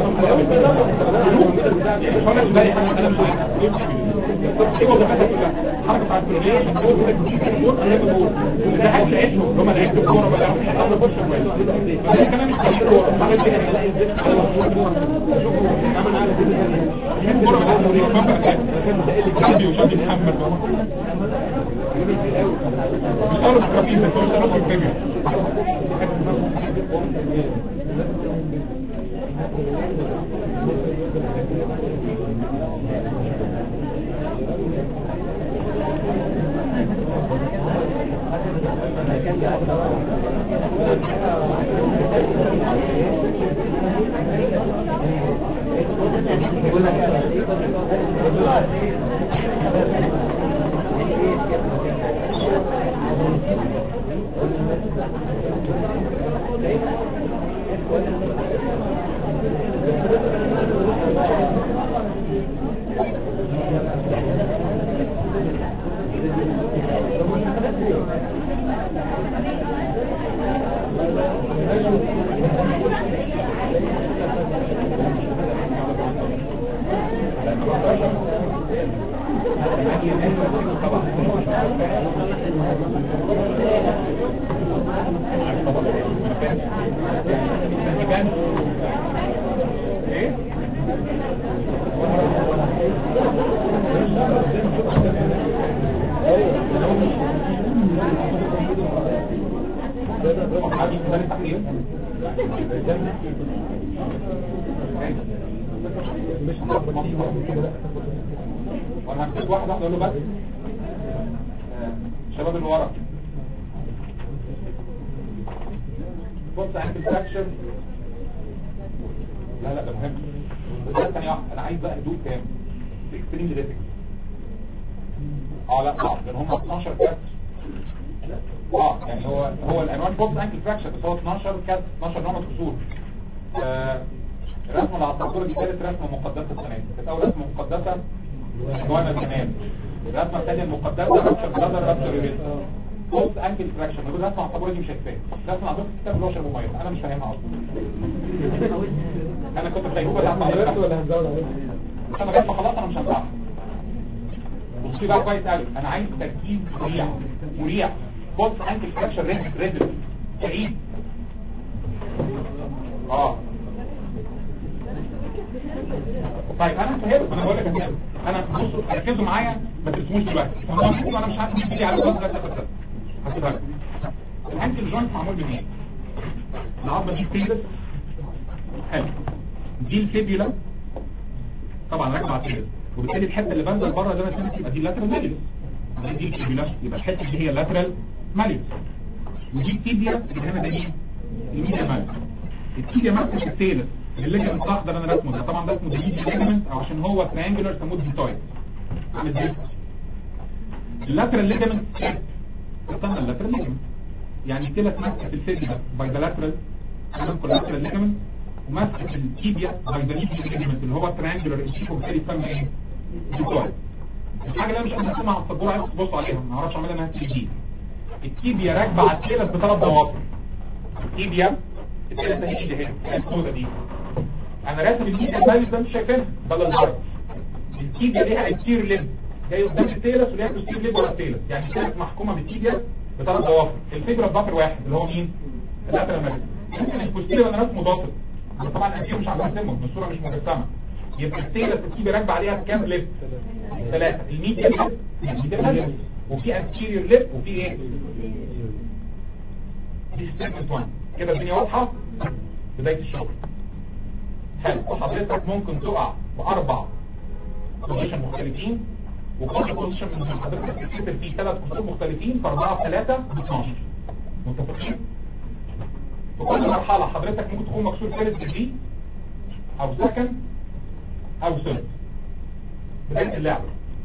[SPEAKER 4] مش هقول لك بالي حاجة انا مش عارف ايه وظيفتها كلها حركة بتاعت البروليشن ده حاجة عيشهم هم اللي عيشوا الكورة بقى يحطوا بوش كويس فده كمان مش كويس هو حاجات كده الكورة بقى الدوري ما بقى شادي وشادي محمد مش قالوا في خفيف بس مش قالوا في الفيديو ايه حد يسمعني تحليل
[SPEAKER 3] مش
[SPEAKER 4] وانا هكتب واحد واحد اقول له بس آه، شباب اللي ورا بص عند الفراكشن لا لا ده مهم بس ثانية واحدة انا عايز بقى هدوء تام في اكستريم ليتكس اه لا صعب لان هم 12 كاس اه يعني هو هو العنوان بوكس انكل فراكشر بس هو 12 كاس 12 نوع كسور آه الرسمه اللي على السبوره دي ثالث رسمه مقدسه السنه دي كانت اول رسمه مقدسه جوانا الكمال الرسمه الثانيه المقدسه رابشر بلادر رابشر يوريت بوكس انكل فراكشر موجود رسمه على السبوره دي مش شايفاها رسمه عندكم في الكتاب اللي هو شرب ميه انا مش فاهمها اصلا انا كنت في غيبوبه تحت على
[SPEAKER 3] عملت ولا هنزود عليه
[SPEAKER 4] انا جاي خلاص انا مش هنفعها بصي بقى كويس قوي انا عايز تركيز مريع مريع بص انكل فراكشر ريد ريد سعيد اه طيب انا فهمت انا بقول لك أنا- انا بصوا ركزوا معايا ما ترسموش دلوقتي انا مش عارف مين على الوقت ده بس هسيبها لك الانكل جوينت معمول من ايه العظمه دي بتلبس حلو دي الفيبيولا طبعا راكبه على الفيبيولا وبالتالي الحته اللي بنزل بره ده مثلا يبقى دي اللاترال ماليوس دي الفيبيولا يبقى الحته دي هي اللاترال ماليوس ودي التيبيا اللي هنا ده ايه الميديا ماليوس التيبيا ماسكه السيلس الليجمنت الاخضر انا رسمه ده طبعا ده اسمه ديليجي ليجمنت او عشان هو تريانجلر سموه ديتويد عامل زي اللاترال ليجمنت استنى اللاترال ليجمنت يعني السيلس ماسكه في الفيبيولا باي ذا لاترال اللاترال ليجمنت وماسكه التيبيا باي ذا ميديا ليجمنت اللي هو تريانجلر الشيك وبالتالي يسمى ايه ديتويد الحاجه اللي انا مش قادر ارسمها على السبوره عايز تبصوا عليها ما اعرفش اعملها انها 3 دي التيبيا راكبه على السيلس بثلاث ضوافر التيبيا السيلس هي دي هي السودة دي انا راسم الميديا الماليوس ده مش شايفينها بدل الهرم التيبيا ليها انتير ليب جاي قدام السيلس وليها بوستير ليب ورا السيلس يعني السيلس محكومه بالتيبيا بثلاث ضوافر الفيبرا بضفر واحد اللي هو مين اللاترال ماليوس ممكن البوستير انا راسمه ضافر بس طبعا الانتير مش عارف ارسمه من الصوره مش مجسمه يبقى السيلس التيبيا راكبه عليها كام ليب ثلاثه الميديا ليب الميديا ماليوس وفي انتيريور ليب وفي ايه دي ستيتمنت 1 كده الدنيا واضحه بدايه الشغل حلو وحضرتك ممكن تقع باربع بوزيشن مختلفين وكل بوزيشن من حضرتك تكتب فيه ثلاث كسور مختلفين في 4 في 3 ب 12 متفقين في كل مرحله حضرتك ممكن تكون مكسور ثالث ديجري او سكند او ثيرد بدايه اللعبه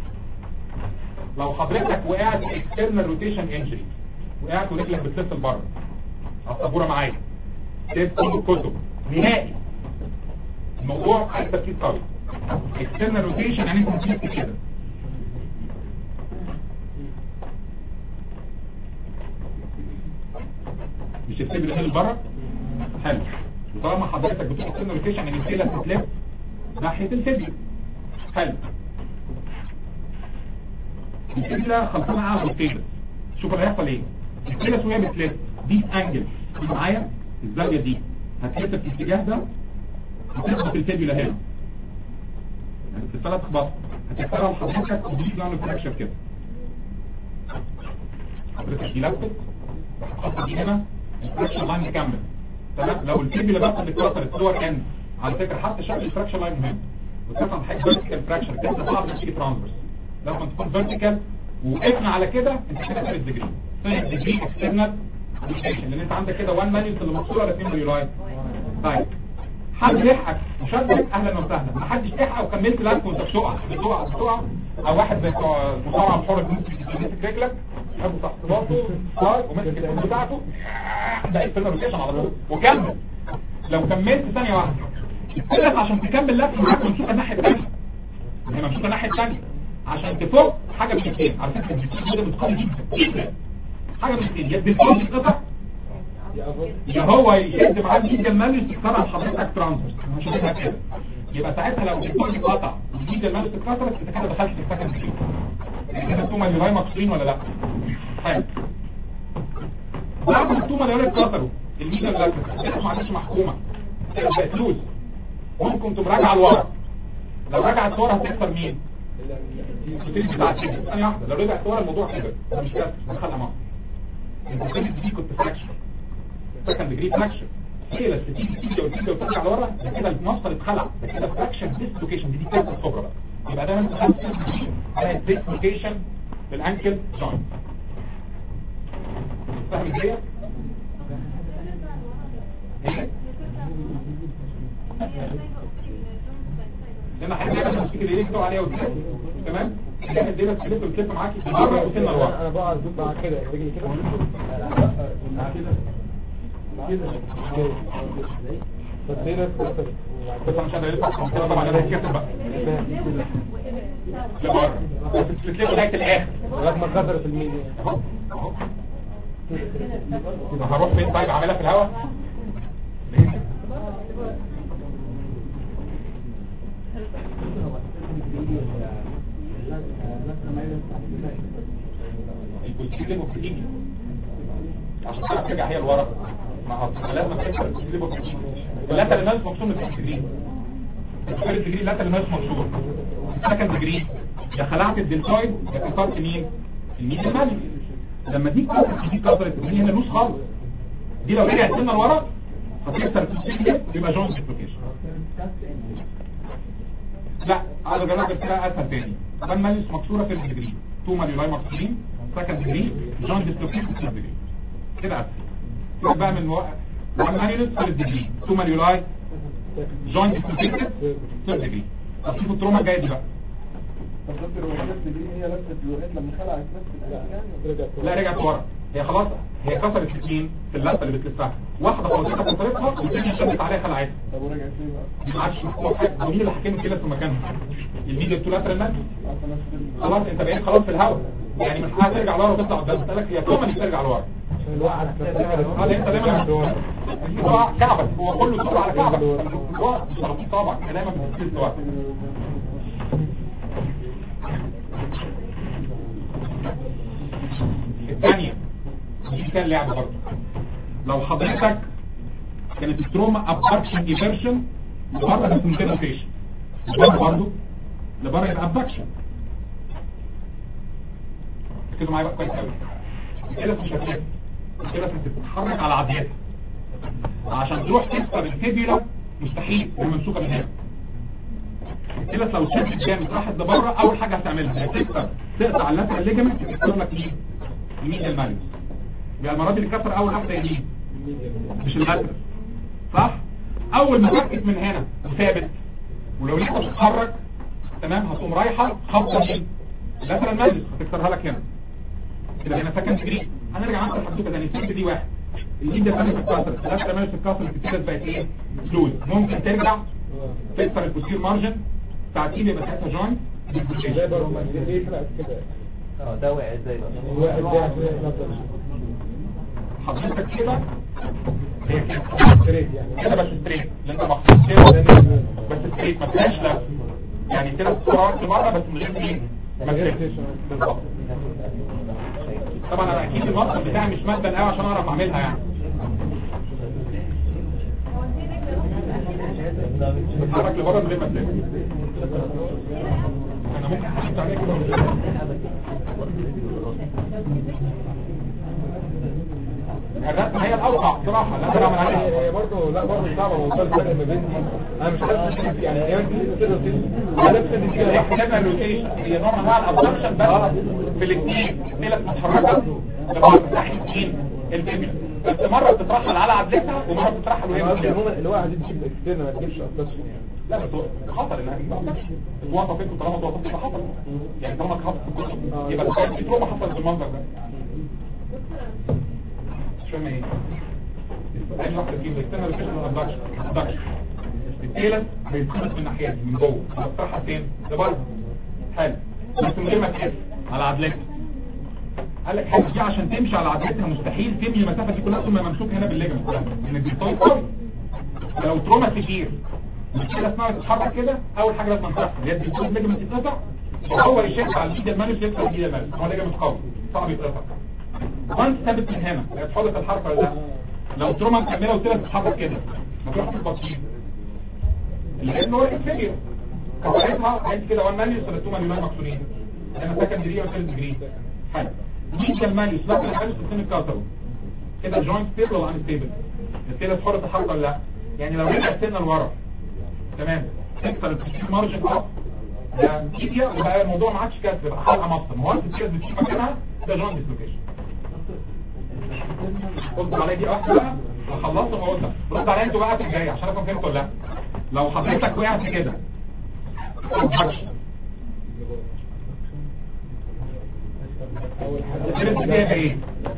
[SPEAKER 4] لو حضرتك وقعت اكسترنال روتيشن انجري وقعت ورجلك بتلف لبره على السبوره معايا سيب كل الكتب نهائي الموضوع عايز تركيز قوي اكسترنال روتيشن يعني انت بتلف كده مش السيب اللي خارج بره حلو وطالما حضرتك بتقول اكسترنال روتيشن يعني السيلة بتلف ناحيه الفيديو حلو الفيديو خلصانه على الفيديو شوف اللي هيحصل ايه الفيديو وهي بتلف دي انجل معايا الزاويه دي هتلف في الاتجاه ده هتخبط في الفيديو هنا يعني في الثلاث خبط هتكسرها لحضرتك ودي نعمل فراكشر كده حضرتك دي لفت راح تحط دي هنا الفراكشر لاين مكمل تمام لو الفيديو اللي بس اتكسرت لور اند على فكره حتى شكل الفراكشر لاين مهم وتفهم حاجه فيرتيكال فراكشر كده صعب تيجي ترانسفيرس لازم تكون فيرتيكال وقفنا على كده انت كده ثالث ديجري ثيرد ديجري اكسترنال روتيشن لان انت عندك كده 1 مانيوس اللي مقصوره على 2 مليولايت طيب حد لحقك وشدك اهلا وسهلا ما حدش لحق وكملت لعبك وانت بتقع بتقع بتقع او واحد زي بتوع المصارعه الحر مسك رجلك جابه تحت راسه صار ومسك الفيلم بتاعته ده الفيلم روتيشن على طول وكمل لو كملت ثانيه واحده تلف عشان تكمل لف معاك ممسوكه الناحيه الثانيه هي ممسوكه الناحيه الثانيه عشان تفك حاجه من الاثنين على فكره الدكتور ده متقوي جدا جدا حاجه من الاثنين يا الدكتور يتقطع يا هو يشد معاه الجيد الماليوس تختار حضرتك ترانسفير عشان كده كده يبقى ساعتها لو الدكتور اتقطع الجيد الماليوس اتكسرت انت كده دخلت في السكن دي كده التومه اللي راي مكسورين ولا لا حلو بعد ما التومه اللي اتكسروا الميزه اللي ما عادش محكومه بقت فلوس ممكن تقوم راجعه لورا لو رجعت لورا هتكسر مين؟ الكوتيل بتاع كده ثانيه واحده لو رجعت لورا الموضوع كده ده مش كده دخل امام الكوتيل دي كنت فراكشن سكند ديجري فراكشن هي بس تيجي تيجي وتيجي وترجع لورا ده كده المفصل اتخلع ده كده فراكشن ديسلوكيشن دي دي كده الكبرى بقى يبقى ده انت خدت ده ديسلوكيشن بالانكل جوينت فاهم ازاي؟ ايه؟ لما حد يعمل تمسك الايدين كده عليها وكده تمام كده الدنيا تلف وتلف معاكي بره وسنه لورا
[SPEAKER 3] انا بقعد بقى كده رجلي كده بس هي ناس كويسة.
[SPEAKER 4] بس انا مش قادر الف كده طبعا انا هتكتب بقى لبره بس تلف لغايه الاخر
[SPEAKER 3] لغايه ما اتكسر في الميديا
[SPEAKER 4] اهو اهو يبقى هروح فين طيب اعملها في الهواء الكولتيجين وكتيجي عشان تعرف ترجع هي لورا ما هو لازم تكسر الكولتيجين وكتيجي اللاتر الناس مقسوم للكولتيجين الثيرد ديجري اللاتر الناس مقسوم السكند ديجري يا خلعت الدلتويد يا كسرت مين الميد المالي لما دي كسرت دي كسرت دي هنا لوس خالص دي لو رجعت سنه لورا هتكسر الكولتيجين يبقى جون ديسلوكيشن لا على جرب كده اسهل تاني ده ماليس مكسوره في الديجري تو ماليولاي مكسورين سكند ديجري جون ديسلوكيشن في الديجري كده اسهل كده بقى من وقت وان ماليوس في الديجري تو ماليولاي جون ديسلوكيشن في الديجري طب شوفوا التروما الجايه دي بقى
[SPEAKER 2] طب دكتور هو الناس دي هي لبست لغايه لما خلعت نفس الأشياء يعني
[SPEAKER 3] رجعت
[SPEAKER 4] لا رجعت ورا هي خلاص هي كسرت الاثنين في اللفه اللي بتلفها واحده خلصتها كسرتها والثانيه شدت عليها خلعتها
[SPEAKER 2] طب ورجعت ليه بقى؟
[SPEAKER 4] دي ما عادش محكومه حاجه ومين اللي حكم كده في مكانها الفيديو التولاترال مات
[SPEAKER 2] عارفه نفس ال-
[SPEAKER 4] خلاص انت بقيت خلاص في الهواء يعني مش هترجع لورا وتطلع قدام قلت لك هي كومن اللي ترجع لورا
[SPEAKER 3] عشان الوقعة
[SPEAKER 4] اه لان انت دايما هو كعبك هو كله دور على كعبك هو مش على طول طبعا انت دايما بتسكت وقت الثانية دي كان لعب برضه لو حضرتك كانت التروما اباركشن ايفرشن لبره بس من غير روتيشن لبره برضه لبره يبقى اباركشن ركزوا معايا بقى كويس قوي الكلى مش هتلف الكلى هتتحرك على عضيتها عشان تروح تكسر الفيبيولا مستحيل هي ممسوكه من هنا الكلى لو شدت جامد راحت لبره اول حاجه هتعملها هي تكسر تقطع اللاترال ليجمنت تكسر لك مين يمين الماليوس يبقى المره دي اللي كسر اول واحده يمين مش اللاترال صح اول ما فكت من هنا وثابت ولو لسه بتتحرك تمام هتقوم رايحه خبطه مين اللاترال ماليوس هتكسرها لك هنا كده هنا سكند جرين هنرجع نعمل الحدوته تاني الست دي واحد الايد ده مالك اتكسرت اللاترال ماليوس اتكسرت كده بقت ايه فلوز ممكن ترجع تكسر البوستير مارجن بتاع الايد يبقى ساعتها جوينت
[SPEAKER 3] ازاي برضه ما ليه خلقت كده
[SPEAKER 5] اه ده وقع ازاي بقى
[SPEAKER 3] الواحد ده عشان يتنظر
[SPEAKER 4] حضرتك كده هي كده
[SPEAKER 3] ستريت يعني
[SPEAKER 4] كده بس ستريت اللي انت مخصوص كده بس ستريت ما فيهاش لا يعني كده بسرعه لبره بس من غير ايه ما تلف. بالظبط طبعا انا اكيد المصدر بتاعي مش ماده قوي عشان اعرف اعملها يعني بتحرك لبره من غير ما تلف انا ممكن احط عليك كده الرسم هي الاوقع بصراحه لا انا اعمل عليها
[SPEAKER 3] هي برضه لا برضه صعبه موضوع الفرق ما بين دي انا مش عارف يعني هي انت كده كده لابسه دي كده
[SPEAKER 4] احنا الروتيشن هي نوع من انواع الابدكشن بس في الاثنين الثلاث متحركه لبره ناحيه مين الفيبيلا بس مره بتترحل على عدلتها ومره بتترحل وهي
[SPEAKER 3] قصدي
[SPEAKER 4] مكانها.
[SPEAKER 3] عموما اللي هو عايزين تجيب اكسترنا ما تجيبش ابدكشن يعني
[SPEAKER 4] لا بس هو خطر انها تجيب توقف انت طالما توقفت يبقى خطر يعني طالما اتحط في الكتب يبقى الكلام في تروما حصلت بالمنظر ده مش فاهم ايه عايز واحده تجيب الاكسترنال ريفيشن ولا ابدكشن ابدكشن التيلس بيتخبط من الناحيه من جوه بتطرحها فين لبره حلو بس من غير ما تحس على عدلتها قال لك حاجه دي عشان تمشي على عدلتها مستحيل تمشي المسافه دي كلها طول ما ممسوك هنا بالليجمنت انك بتطول قوي لو تروما كتير المشكله اسمها تتحرك كده اول حاجه لازم تحصل يد الجزء الليجمنت يتقطع وهو يشد على الايد المانوس يكسر الايد المانوس هو ليجمنت قوي صعب يتقطع وانت ثابت من هنا هتحط الحركه ولا لا لو تروما مكمله وتبقى تتحرك كده ما تروح تخبط فيه اللي هي هو الانفيريور كوارثها انت كده 1 مانيوس ولا 2 مانيوس مكسورين انا سكند ديجري ولا ثيرد ديجري حلو دي المانيوس بقى الحارس السن الكاوتر كده جوينت ستيبل ولا ان ستيبل التيلس حر تتحرك ولا لا يعني لو رجع السنه لورا تمام تكسر التشكيل مارجن اب ده تيبيا وبقى الموضوع ما عادش كسر بقى حلقه مصر ما هو انت التيلس بتشيل مكانها ده جوينت ديسلوكيشن قلت عليا دي واحده بقى وخلصت وقلت رد عليا انتوا بقى في الجاي عشان افهم فهمت ولا لا لو حضرتك وقعت كده الفيرست دي هيبقى ايه؟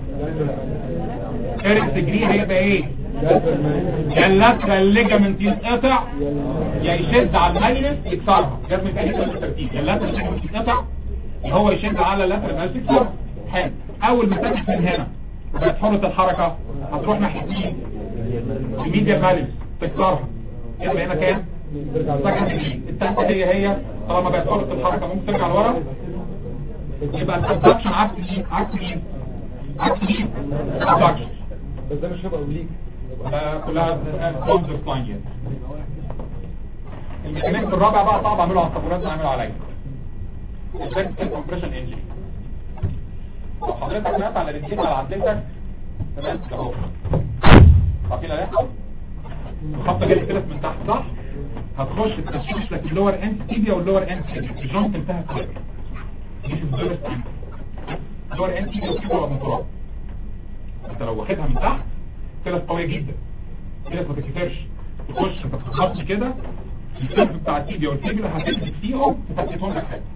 [SPEAKER 4] فيرست ديجري هيبقى ايه؟ يا اللاترال ليجامنت يتقطع يا يشد على الماينس يكسرها لازم يبقى ليه الترتيب يا اللاترال ليجامنت يتقطع يا هو يشد على اللاترال ماينس يكسرها حلو اول ما تاخد من هنا وبقت حرة الحركة هتروح ناحية مين؟ الميديا مالس تكسرها كده بقينا كام؟ سكند ديجري التالتة هي هي طالما بقت حرة الحركة ممكن ترجع لورا يبقى الابدكشن عكس مين؟ عكس مين؟ عكس مين؟ الابدكشن
[SPEAKER 3] بس ده مش هيبقى اوبليك
[SPEAKER 4] ده كلها كونزر فلانجيت الميكانيزم الرابع بقى صعب اعمله على الصبورات اعمله عليا الفيرتيكال كومبريشن انجري لو حضرتك نقطع على رجليك على عدلتك تمام اهو عارفين اللي هيحصل الخطه جايه كده من تحت صح هتخش تكشف لك اللور اند تيبيا واللور اند تيبيا الجوينت انتهى كده دي الفيرست اللور اند تيبيا والتيبيا من تراب انت لو واخدها من تحت كده قوية جدا كده ما تتكسرش تخش انت تخبط كده الكيرف بتاع التيبيا والفيبلا هتمسك فيهم تفتتهم لك حاجه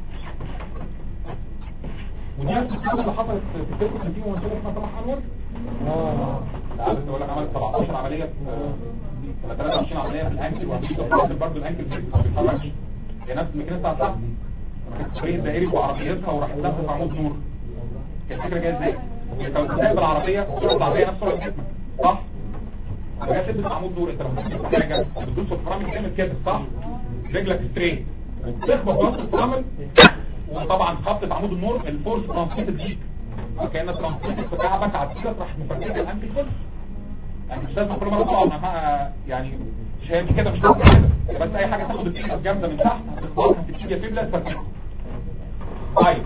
[SPEAKER 4] ودي نفس الحاجه اللي حصلت في الكيرف كان فيه ممثله اسمها صلاح انور
[SPEAKER 3] اه
[SPEAKER 4] عارف تقول لك عملت 17 عمليه في ولا 23 عمليه في الانكل وعمليه برضه الانكل ما بيتحركش هي نفس الميكانيزم بتاع الصح كانت فريق دائري وعربيتها وراح لابسه في عمود نور كانت الفكره جايه ازاي؟ انت لو سايق بالعربيه سرعه العربيه نفس سرعه جسمك صح؟ لما جاي تلبس عمود نور انت لما تلبس حاجه بتدوس في الفرامل تعمل كده صح؟ رجلك ستريت وبتخبط راس الفرامل وطبعا خبطة عمود النور الفورس ترانسميتد ليك كأنها ترانسميتد في كعبك على السيلة راح مفرجة الانكل كله يعني مش لازم كل مرة طبعا مع يعني مش هي كده مش لازم كده بس اي حاجة تاخد التيبيا الجامدة من تحت هتخبطها في التيبيا فيبلا تفرجها طيب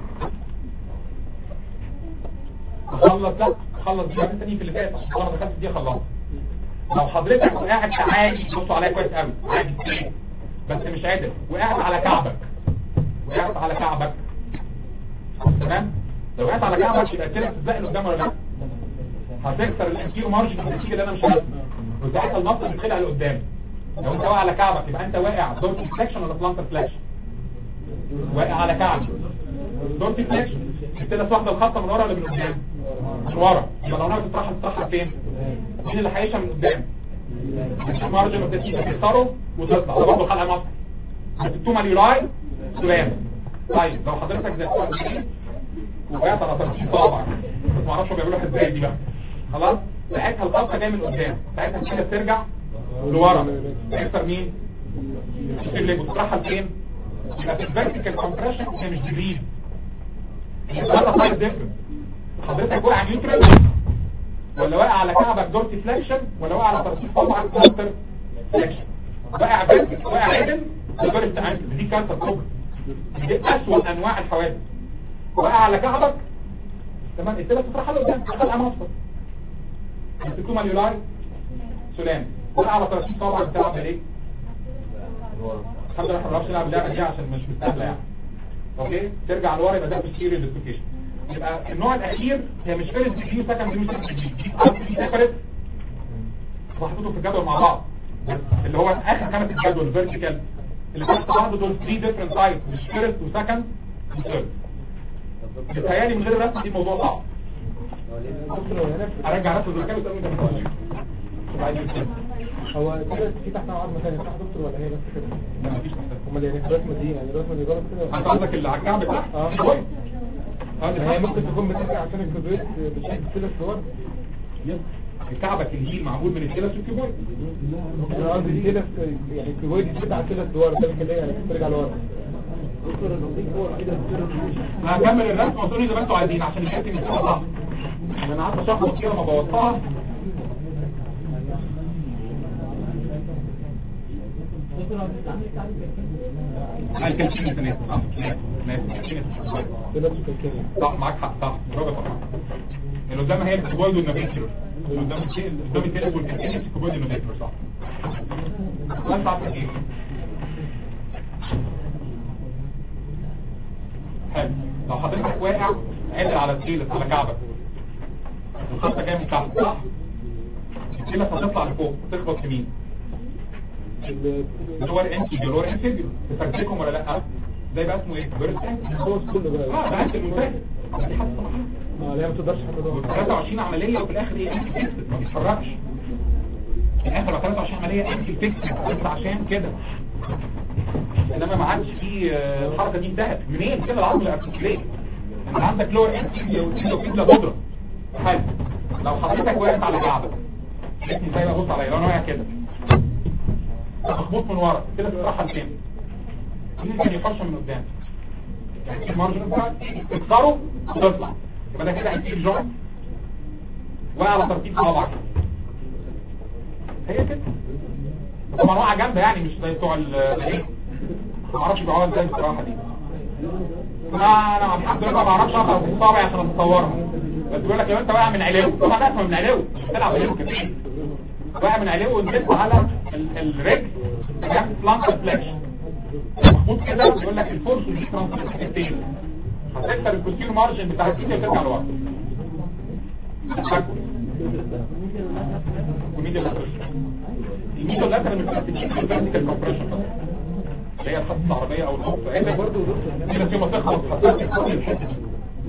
[SPEAKER 4] خلص لا خلص دي كمان تاني في اللي فات عشان انا دخلت دي خلصت لو حضرتك وقعت عادي بصوا عليا كويس قوي عادي بس مش قادر وقعت على كعبك وقعت على كعبك تمام لو وقعت على كعبك يبقى كده تتزق لقدام ولا لا هتكسر الانتيرو مارجن النتيجه اللي انا مش عارفها وساعتها النط بيتخلع لقدام لو انت واقع على كعبك يبقى انت واقع دورتي فليكشن ولا بلانتر فليكشن واقع على كعبك دورتي فليكشن كده واخده الخطه من ورا ولا من قدام من ورا يبقى لو انا بتطرح بتطرح فين مين اللي هيشها من قدام المارجن بتاعتي تكسره وتطلع ده برضه خلع مصر التومه اليولاي سلام طيب لو حضرتك زي وقعت على ترتيب صابعك بس ما اعرفش هو بيعملوها ازاي دي بقى خلاص ساعتها الخطه جايه من قدام ساعتها كده بترجع لورا تكسر مين اللي بتطرحها لفين يبقى في الفيرتيكال كومبريشن هي مش ديجريز هذا سايد ديفرنس حضرتك واقع نيوترال ولا واقع على كعبك دورتي فليكشن ولا واقع على ترتيب صابعك كونتر فليكشن واقع فيرتيكال واقع عدل الفيرست انكل دي كارثه كبرى دي اسوأ انواع الحوادث واقع على كعبك تمام التلة تطرح لقدام خلع مصفر السكوما اليولاي سلام واقع على ترتيب صابعك بتلعب بايه الحمد لله احنا ما بنعرفش نلعب اللعبه دي عشان مش مستاهله يعني اوكي ترجع لورا يبقى ده بوستيريور ديسلوكيشن يبقى النوع الاخير هي مش فيرست ديجري وسكند ديجري وسكند ديجري دي سيبريت وحطيته في الجدول مع بعض اللي هو اخر خمس الجدول الفيرتيكال اللي تحت بعض دول 3 ديفرنت تايبس مش فيرست وسكند وثيرد بتهيألي من غير الرسم دي موضوع صعب
[SPEAKER 3] دكتور هو هنا في-
[SPEAKER 4] ارجع رسم الذكاء وتقول انت بتقول
[SPEAKER 3] هو كده في تحت عظمه ثانيه صح دكتور ولا هي بس كده
[SPEAKER 4] لا مفيش مسافه
[SPEAKER 3] امال يعني الرسمه دي يعني الرسمه دي غلط كده
[SPEAKER 4] انت
[SPEAKER 3] ولا
[SPEAKER 4] قصدك اللي على الكعب تحت
[SPEAKER 3] اه.
[SPEAKER 4] كويس اه
[SPEAKER 3] يعني
[SPEAKER 4] اللي
[SPEAKER 3] هي
[SPEAKER 4] تحت.
[SPEAKER 3] ممكن تكون بترجع عشان الكوبريت بتشيل كده الصور
[SPEAKER 4] كعبك الهيل معمول من الكلى والكيبورد
[SPEAKER 3] انا قصدي كده يعني الكوبريت بتشيل على كده الدوار ده كده يعني بترجع لورا
[SPEAKER 4] هكمل الرسم وتقولي زي ما انتوا عايزين عشان الحته مش هتبقى صح انا قعدت اشخص كده ما بوظتها لا الكالسيوم سنات اه ماشي الكالسيوم سنات.
[SPEAKER 3] ده نفسه كان كده
[SPEAKER 4] صح معاك حق صح برافو صح اللي قدام هي الكوبويد والنافيتر اللي قدام الشيء اللي قدام التاني والكالسيوم الكوبويد والنافيتر صح انت عارف ايه حلو لو حضرتك واقع عدل على السيلس على كعبك الخطه جايه من تحت صح السيلس هتطلع لفوق وتخبط يمين اللور انتي اللور انتي تفرتكم ولا لا ده يبقى اسمه ايه بيرستنج
[SPEAKER 3] الخوص كله بقى
[SPEAKER 4] اه ده عند المنتهي دي حاجه
[SPEAKER 3] اه لا ما تقدرش حتى تدور
[SPEAKER 4] 23 عمليه وفي الاخر ايه انتي فيكس ما بيتحركش في الاخر 23 عمليه انتي فيكس بس عشان كده انما ما عادش في آه، الحركه دي انتهت منين كده العظم الارتكليه انت عندك لور انتي وكيبلا بودره حلو لو حضرتك واقف على كعبك جسمي زي ما بص عليا لو انا واقع كده مخبوط من ورا كده تترحل فين ممكن يخش من قدام يعني المارجن بتاعك تكسره وتطلع يبقى ده كده هيجيب جوينت وعلى ترتيب صوابعك هي كده طبعا واقعه جامده يعني مش زي بتوع ال ايه ما اعرفش بيقعدوا ازاي بصراحه دي انا انا الحمد لله ما بعرفش اقرا في صوابعي عشان اتصورها بس بيقول لك لو انت واقع من علو طبعا لا اسمه من علو مش بتلعب علو كتير واقع من علو ونزلت على ال- الرجل جنب سلانت فليكشن مخبوط كده بيقول لك الفورس دي ترانسفير هتكسر الكوستير مارجن بتاع الكيديا وترجع لورا وميديا لاترال الميديا لاترال من الفيرتيكال كومبريشن اللي هي الخط العربيه او الخط ايه ده برضه كده في ما تخبط حطيت كل الحته دي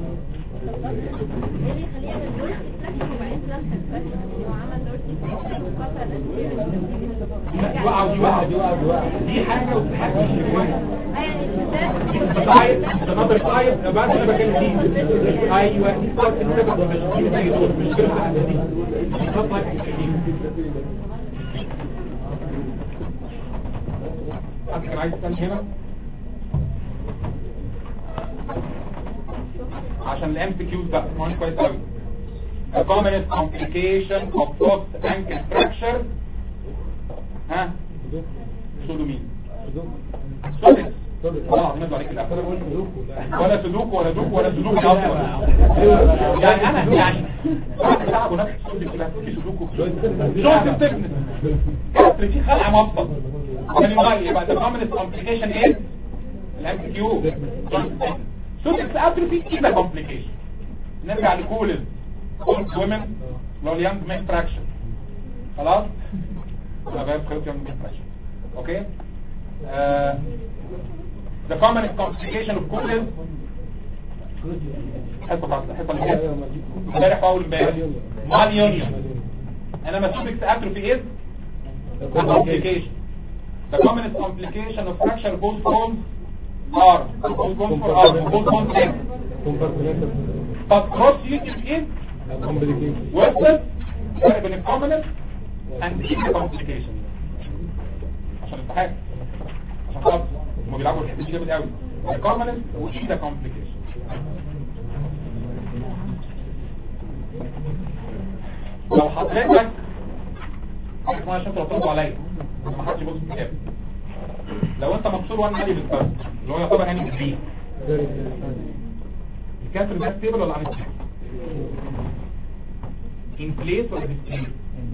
[SPEAKER 4] لا، دي وقعه ودي وقعه دي وقعه دي وقعه دي حاجه ودي حاجه مش كويس سايد نظر سايد بعد انا بتكلم فيه ايوه دي سايد السبب مش زي دول مش كده حاجه دي بالظبط like دي. حد كان عايز يسال هنا عشان الام سي كيوز بقى اسمعوني كويس قوي A common complication of soft ankle fracture ها سودومين سودومين والله العظيم يطلع عليك الأفضل ولا سلوك ولا دوك ولا سلوك أصلا يعني أنا يعني واحد تعب ونفس السلوك كده في سلوكه شوف التكنس كسر في خلع مفصل يعني مغالي يبقى ده common complication ايه الام كيو سودكس اتروفي كده complication نرجع لكولز كولز ويمن لو اليانج مين فراكشن خلاص شباب خلص يانج مين فراكشن اوكي آه the common complication of cooling حصة بعض الحصة اللي فاتت امبارح واول امبارح مال يونيون انما سودكس اتروفي ايه complication the commonest complication of fracture both bones are both bones for arm both bones leg but cross usage is worsened فرق بين الكومنت and the complication عشان الامتحان عشان خاطر هما بيلعبوا الحته دي جامد قوي الكومنت وايه complication لو حضرتك اسمع عشان تردوا عليا ما حدش يبص في الكتاب لو انت مكسور وان مالي بالفرد اللي هو يعتبر هاني بالبين الكسر ده ستيبل ولا عن ان بليس ولا ديسبليس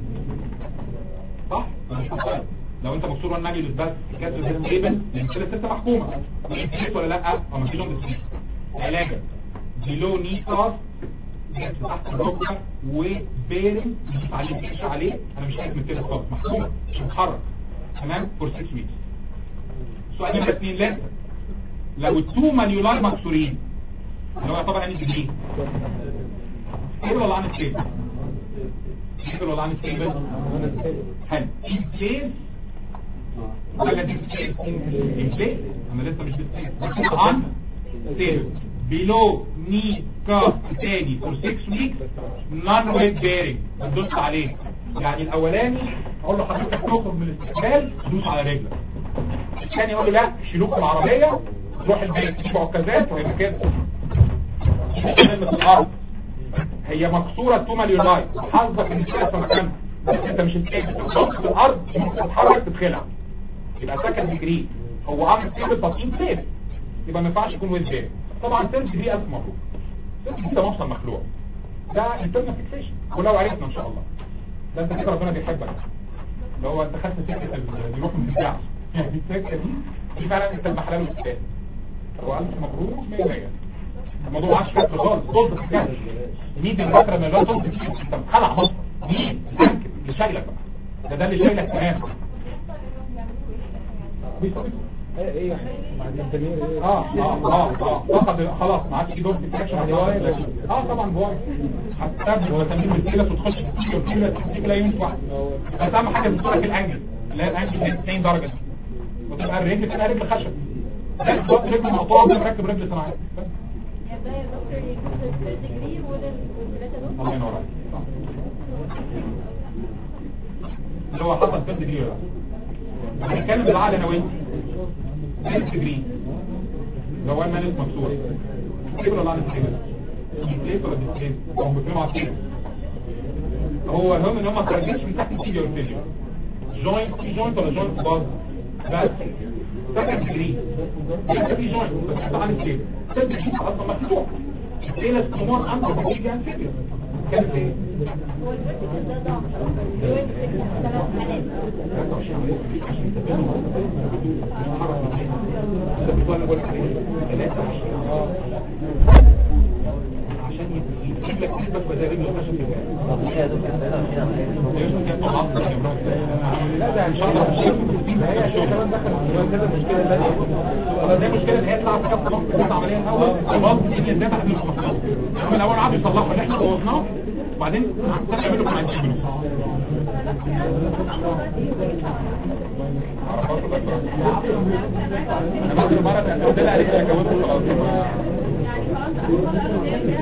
[SPEAKER 4] صح ولا مش مختلف؟ لو انت مكسور وان مالي بالبس الكسر ده ستيبل لان كده ستة محكومه ان بليس ولا لا او مفيش ديسبليس علاجا بيلو نيكاس تحت الركبه وبيرنج مش عليه مش عليه انا مش عايز من كده خالص محكومه مش متحرك تمام فور 6 ويكس سؤال نمره 2 لسه لو التو مانيولاي مكسورين اللي هو يعتبر انهي ديجري ستيبل ولا عن ستيبل ستيبل ولا عن ستيبل حلو ان بليس ولا دي ستيبل ان بليس انا لسه مش ستيبل عن ستيبل below knee cuff تاني for 6 weeks non weight bearing ما تدوس عليه يعني الاولاني اقول له حضرتك تخرج من الاستقبال دوس على رجلك الثاني يقول له لا شيلوك العربيه تروح البيت تجيب عكازات وهيبقى كده كلمه الارض هي مكسوره توما اليوناي حظك ان تلاقي في مكانها بس انت مش هتلاقي تبص في الارض ممكن تتحرك تتخلع يبقى سكن ديجري هو عامل ستيبل تطعيم سيف يبقى ما ينفعش يكون ويز بيري طبعا سيرف ديجري الف مبروك سيرف ديجري ده مفصل مخلوع ده انترنال فيكسيشن ولو عرفنا ان شاء الله ده انت كده ربنا بيحبك اللي هو انت خدت سكه الروح من الساعه يعني السكه دي دي فعلا انت المحلال والكتاب هو الف مبروك 100 100 الموضوع عاش فكر خالص صوت الجهل مين اللي فاكره ان ده صوت انت مخلع مصر مين اللي شايلك بقى ده ده اللي شايلك تمام
[SPEAKER 3] ايه ايه يعني بعد التغيير ايه
[SPEAKER 4] اه اه اه اه فقط خلاص ما عادش في دور ديتكشن
[SPEAKER 3] يعني وايد.
[SPEAKER 4] اه طبعا بواي هتستبدل وتمرين الكلى وتخش في الكلى والكلى الكلى يونت واحد بس اهم حاجه بتصورك الانجل اللي هي الانجل دي 90 درجه دي وتبقى الرجل كده رجل خشب ده بالظبط رجل مقطوعه وده مركب رجل صناعيه بس.
[SPEAKER 6] يعني ده يا دكتور يكون الثيرد ديجري والثلاثة دول
[SPEAKER 4] الله ينور عليك صح. اللي هو حصل ثيرد ديجري ولا لا هنتكلم بالعقل انا وانت ثيرد ديجري اللي هو المال المكسور كيف ولا عن الكيف كيف ولا كيف هم بيتكلموا على الكيف هو المهم ان هم ما خرجتش من تحت الفيديو والفيديو جوينت في جوينت ولا جوينت باظ بس سكند ديجري يبقى في جوينت بس عن الكيف ثيرد ديجري اصلا مفتوح ايه الاستمرار عنده بتيجي عن فكره كانت ايه
[SPEAKER 6] هو الفيرتيكال ده ضعف ثلاث حالات
[SPEAKER 4] عشان يجيب لك نسبة بدائل لو خشب في
[SPEAKER 3] لا ده مش هي عشان كمان دخل في كذا مشكله ثانيه
[SPEAKER 4] دي مشكلة ان هي تلعب كده في نص العملية الاول خلاص الدنيا ازاي بعد المخصص هم الاول قعدوا يصلحوا اللي احنا بوظناه وبعدين عم تعملوا كمان تشيلوا عرفات الأكبر انا بعد المرة ده قلت لها عليك يا جوازه خلاص
[SPEAKER 6] يعني خلاص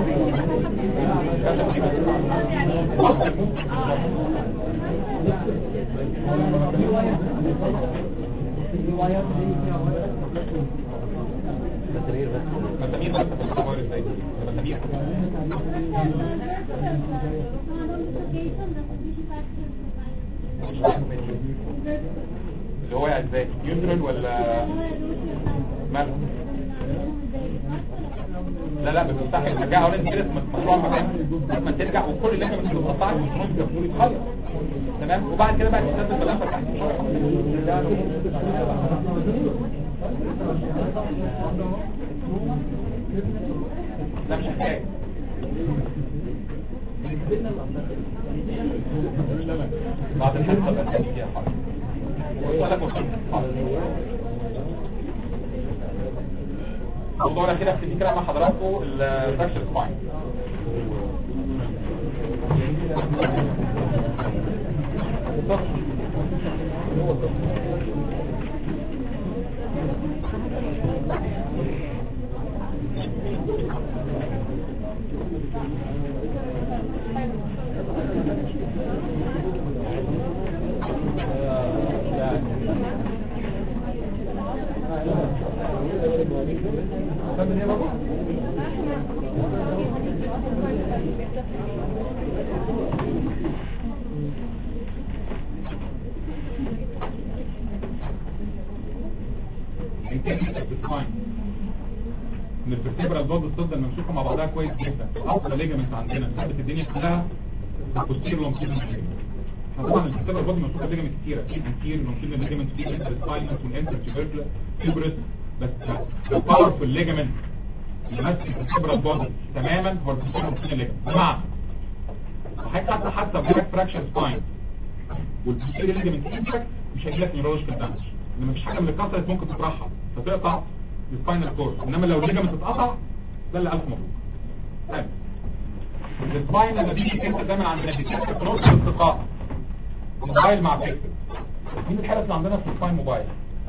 [SPEAKER 5] مسامير بس
[SPEAKER 4] مسامير بس في الصور ازاي مسامير اللي هو ازاي نيوترال ولا مال لا لا بتفتحي ترجعها ولا انت كده مشروع مكان لما ترجع وكل اللي انت مش بتقطعه مش ممكن يتخلص تمام وبعد كده بقى تستخدم بلانفه تحت لا مش حكايه بعد الحصه بقى تاني فيها حاجه وسؤالك وصلت الموضوع الاخير في كده مع حضراتكم الفراكشر سباين ان الفرتبرا الضاد الصدى الممسوكه مع بعضها كويس جدا اقوى ليجمنت عندنا ثابت الدنيا كلها البوستير لونجيتودينال ليجمنت طبعا الفرتبرا الضاد ممسوكه ليجمنت كتيره في انتير لونجيتودينال ليجمنت في انتر سباينس والانتر تيبركلا فيبرس بس الباورفul ليجمنت اللي ماسك الكبرى البودي تماما هو البوستيريور ليجمنت بمعنى وحتى حتى حتى بلاك فراكشر سباين والبوستيريور ليجمنت انتراكت مش هيجي لك نيورولوجيكال دامج ان مفيش حاجه من اللي اتكسرت ممكن تطرحها فتقطع السباينال كورد انما لو الليجمنت اتقطع ده اللي الف مبروك حلو السباين لما بيجي كده دايما عندنا بيكسر في نقطه الالتقاء موبايل مع بيكسل مين الحالة اللي عندنا في السباين موبايل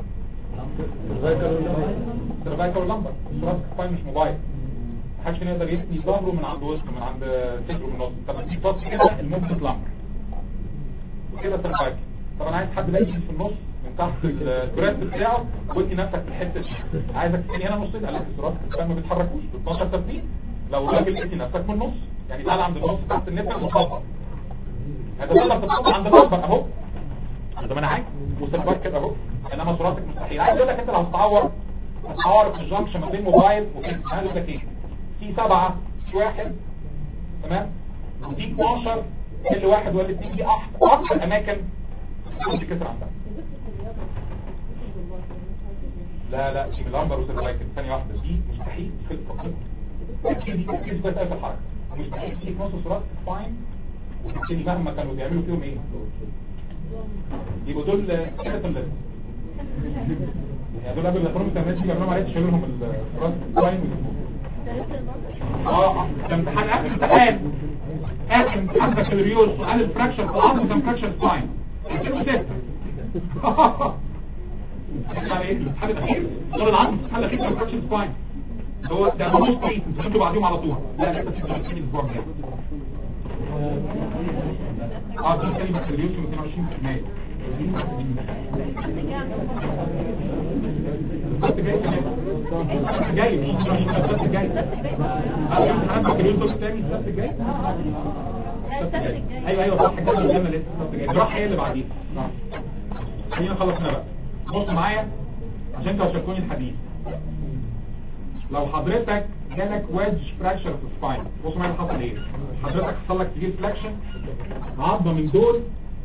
[SPEAKER 4] سيرفايكال لمبر الراسك سباين مش موبايل محدش فينا يقدر يثني ظهره من عند وسطه من عند صدره من النص طب في بص كده الموفمنت لمبر وكده سيرفايكال طب انا عايز حد بقى يجي في النص من تحت البريست بتاعه وادي نفسك في الحته دي عايزك تثني هنا نص قال لك الراسك سباين ما بيتحركوش ب 12 ترتيب لو راجل ادي نفسك من النص يعني تعالى عند النص تحت النفس وصبر هتقدر تتصل عند النمبر اهو زي ما انا عايز وسيرفر كده اهو انما صورتك مستحيل عايز اقول لك انت لو هتتعور هتتعور في الجنكشن ما بين موبايل وكده انا لك ايه في سبعة في واحد تمام ودي 12 اللي واحد ولا اتنين دي احسن اكتر اماكن كنت كسر عندها لا لا دي بالامبر وسيرفايكل ثانيه واحده دي مستحيل في الفقر اكيد دي اكيد بس في الحركه مستحيل تيجي في نص صورات فاين وتبتدي مهما كانوا بيعملوا فيهم ايه يبقوا دول كده اللي يعني دول قبل الاخرون التمرين بيعملوا ما عرفتش لهم الراس فاين اه ده امتحان اخر امتحان اخر امتحان بكالوريوس سؤال الفراكشن في العظم كان فراكشن سباين 2006 يعني ايه الامتحان الاخير دور العظم الامتحان الاخير كان فراكشن سباين هو ده نص كويس انتوا بعديهم على طول لا لسه في 30 اسبوع كده اه دي كلمه بكالوريوس 22 مايو السبت جاي كمان السبت جاي مش السبت جاي اه يعني امتحان بكالوريوس دور الثاني السبت الجاي السبت الجاي ايوه ايوه صح كده قدامنا لسه السبت الجاي الجراحه هي اللي بعديها خلينا نخلص هنا بقى بص معايا عشان توشكوني الحديث لو حضرتك جالك ويدج فراكشر في السباين بص معايا اللي حصل ايه حضرتك حصل لك تجيب فلاكشن عظمه من دول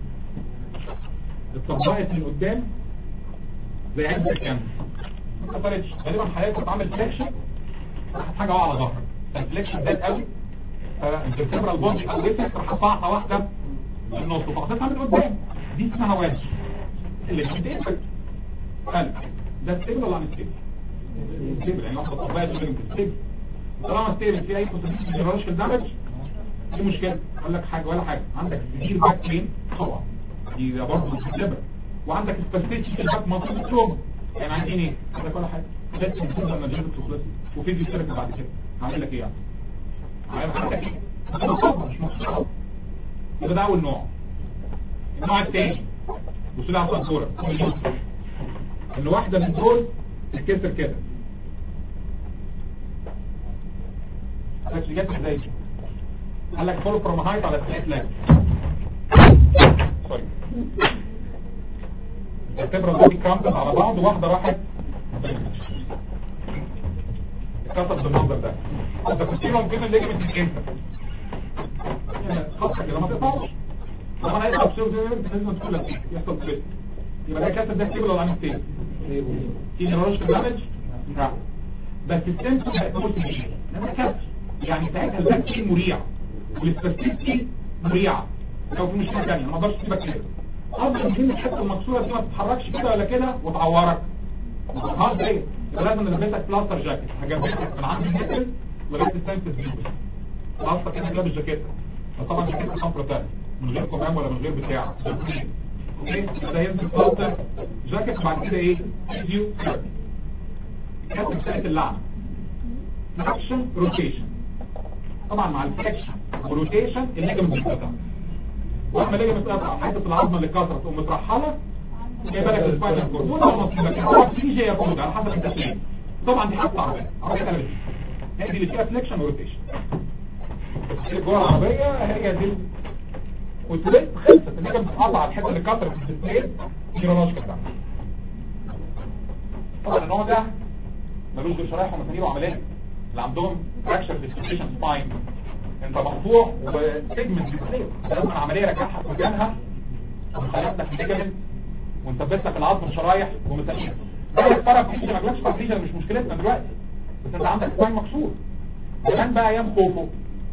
[SPEAKER 4] اتطبقت من قدام زي عين الكام ما حصلتش غالبا حضرتك بتعمل فلاكشن راحت حاجه واقعه على ظهرك فالفلاكشن زاد قوي فالفيرتبرال بوند او وقفت راح قطعها واحده من النص وفقدتها من قدام دي اسمها ويدج اللي بتقفل قلب ده ستيبل ولا عن ستيبل ستيبل يعني واحده طبقت من ستيبل طالما ستيبل في اي بوتنشال نيورولوجيكال دامج دي مشكله اقول لك حاجه ولا حاجه عندك سيفير باك بين طبعا دي برضه ستيبل وعندك سباستيتش في الباك منطقه التروما يعني عندي ايه عندك ولا حاجه بس المفروض لما جابت تخلص وفيديو اشترك بعد كده هعمل لك ايه يعني هعمل عندك ايه انا مصاب مش مصاب يبقى ده اول نوع النوع الثاني بصوا لي على الصوره ان واحده من دول تتكسر كده بس جت ازاي قال لك فولو فروم هايت على ستريت لاج سوري الكاميرا دي كرامبت على بعض واحده راحت اتكسر بالمنظر ده انت كنت ممكن الليجمنت يتكسر خطك كده ما تقطعش طبعا انا اقطع بسير زي انت لازم تقول لك يحصل كده يبقى ده كاسر ده كيبل ولا عامل تاني في نيورولوجيكال دامج لا بس السنسور هيكون ايه لما كسر يعني ساعتها الباك مريع والسباستيتي مريعه لو في مشكله ثانيه ما اقدرش اسيبك كده افضل من الحته المكسوره دي ما تتحركش كده ولا كده وتعورك خلاص ايه يبقى لازم نلبسك بلاستر جاكيت هجبسك من عند النسل لغايه السنسس دي بلاستر كده لابس جاكيت طبعا جاكيت كامبرا تاني من غير كمام ولا من غير بتاع اوكي ده يلبس بلاستر جاكيت بعد كده ايه فيديو كاتب سنه اللعنه اكشن روتيشن طبعا مع الفليكشن والروتيشن الليجمنت بيتقطع واما الليجمنت بيتقطع حته العظمه اللي كسرت تقوم مترحله جايبه لك السباينال كورد وده نصيبك هو في جي يقود على حسب التسليم طبعا دي حته عربيه عربيه قلبت هي دي اللي فيها فليكشن وروتيشن الجوه العربيه هي دي والسبيت خلصت الليجمنت بتتقطع الحته اللي كسرت في السبيت نيورولوجيكال ده طبعا النوع ده ملوش غير شرايح ومسامير وعمليه اللي عندهم فراكشر ديسلوكيشن سباين انت مقطوع وسيجمنت ديسلوكيشن لازم العمليه رجعها في مكانها وخلصت لك الليجمنت ونثبت لك العظم شرايح ومسامير ده الفرق في ما جابش فابريجن مش مشكلتنا دلوقتي بس انت عندك سباين مكسور كمان بقى ايام خوفه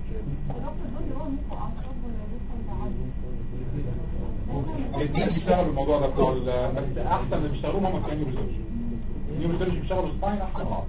[SPEAKER 4] الاثنين بيشتغلوا الموضوع ده بتوع ال- بس احسن اللي بيشتغلوهم هم بتوع النيورو سيرجن النيورو سيرجن بيشتغلوا سباين احسن بعض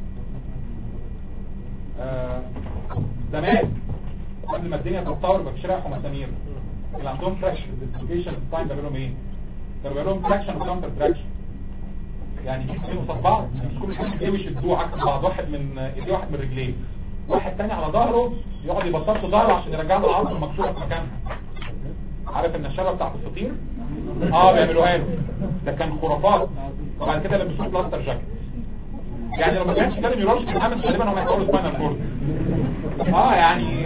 [SPEAKER 4] آه، زمان قبل ما الدنيا تتطور يبقى في شرايح ومسامير اللي عندهم تراكشن ديسلوكيشن سباين بيعملوا لهم ايه؟ كانوا بيعملوا لهم تراكشن وكاونتر تراكشن يعني يجيب اثنين قصاد بعض مش كل شويه ايديه ويشدوه عكس بعض واحد من ايديه واحد من رجليه واحد تاني على ظهره يقعد يبسط له ظهره عشان يرجع له العظم المكسوره في مكانها عارف النشابه بتاعت الفطير اه بيعملوها له ده كان خرافات وبعد كده لبسوه بلاستر جاكيت يعني لو ما كانش كلام يورش كان عامل غالبا هم هيحاولوا سباينال كورد اه يعني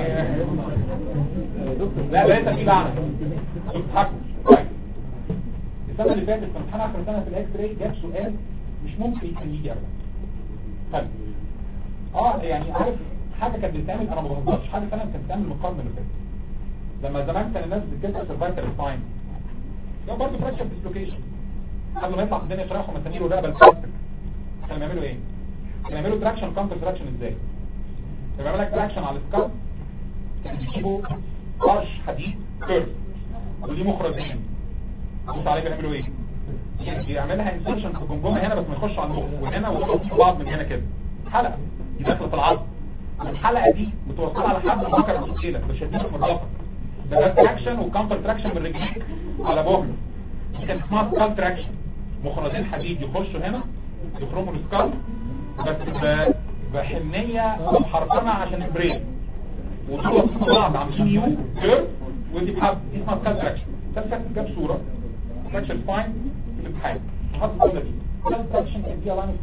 [SPEAKER 4] لا لقيت في لعنه بتضحك طيب السنه اللي فاتت في امتحان اخر سنه في الاكس راي جاب سؤال مش ممكن يكون يجي ابدا طيب اه يعني عارف حاجه كانت بتتعمل انا ما بهزرش حاجه فعلا كانت بتتعمل من القرن اللي فات لما زمان كان الناس بتكسر سيرفايكال سباين ده برضه فراكشر ديسلوكيشن قبل ما يطلع في الدنيا شرايح ومسامير ورقبه البلاستيك كانوا بيعملوا ايه؟ كانوا بيعملوا تراكشن كاونتر تراكشن ازاي؟ كانوا بيعملوا لك تراكشن على السكالب كانوا بيجيبوا قرش حديد كيرف ودي مخرجين بص عليه بيعملوا ايه؟ يعني بيعملها انسرشن في الجمجمه هنا بس ما يخش على المخ وهنا ويحط في بعض من هنا كده حلقه دي داخله في العظم الحلقه دي بتوصلها على حد الذكر المشكله مش هتديك مرضاك ده ده تراكشن وكاونتر تراكشن من رجليك على بوهر دي كانت اسمها سكال تراكشن مخرجين حديد يخشوا هنا يخرموا السكال بس ب- بحنيه محرفنه عشان البرين ودول وصلوا بعض عاملين يو كيرف ودي بحب دي اسمها سكال تراكشن سكال تراكشن جاب صوره تراكشن سباين في الامتحان حط الجمله دي سكال تراكشن كان فيها لاين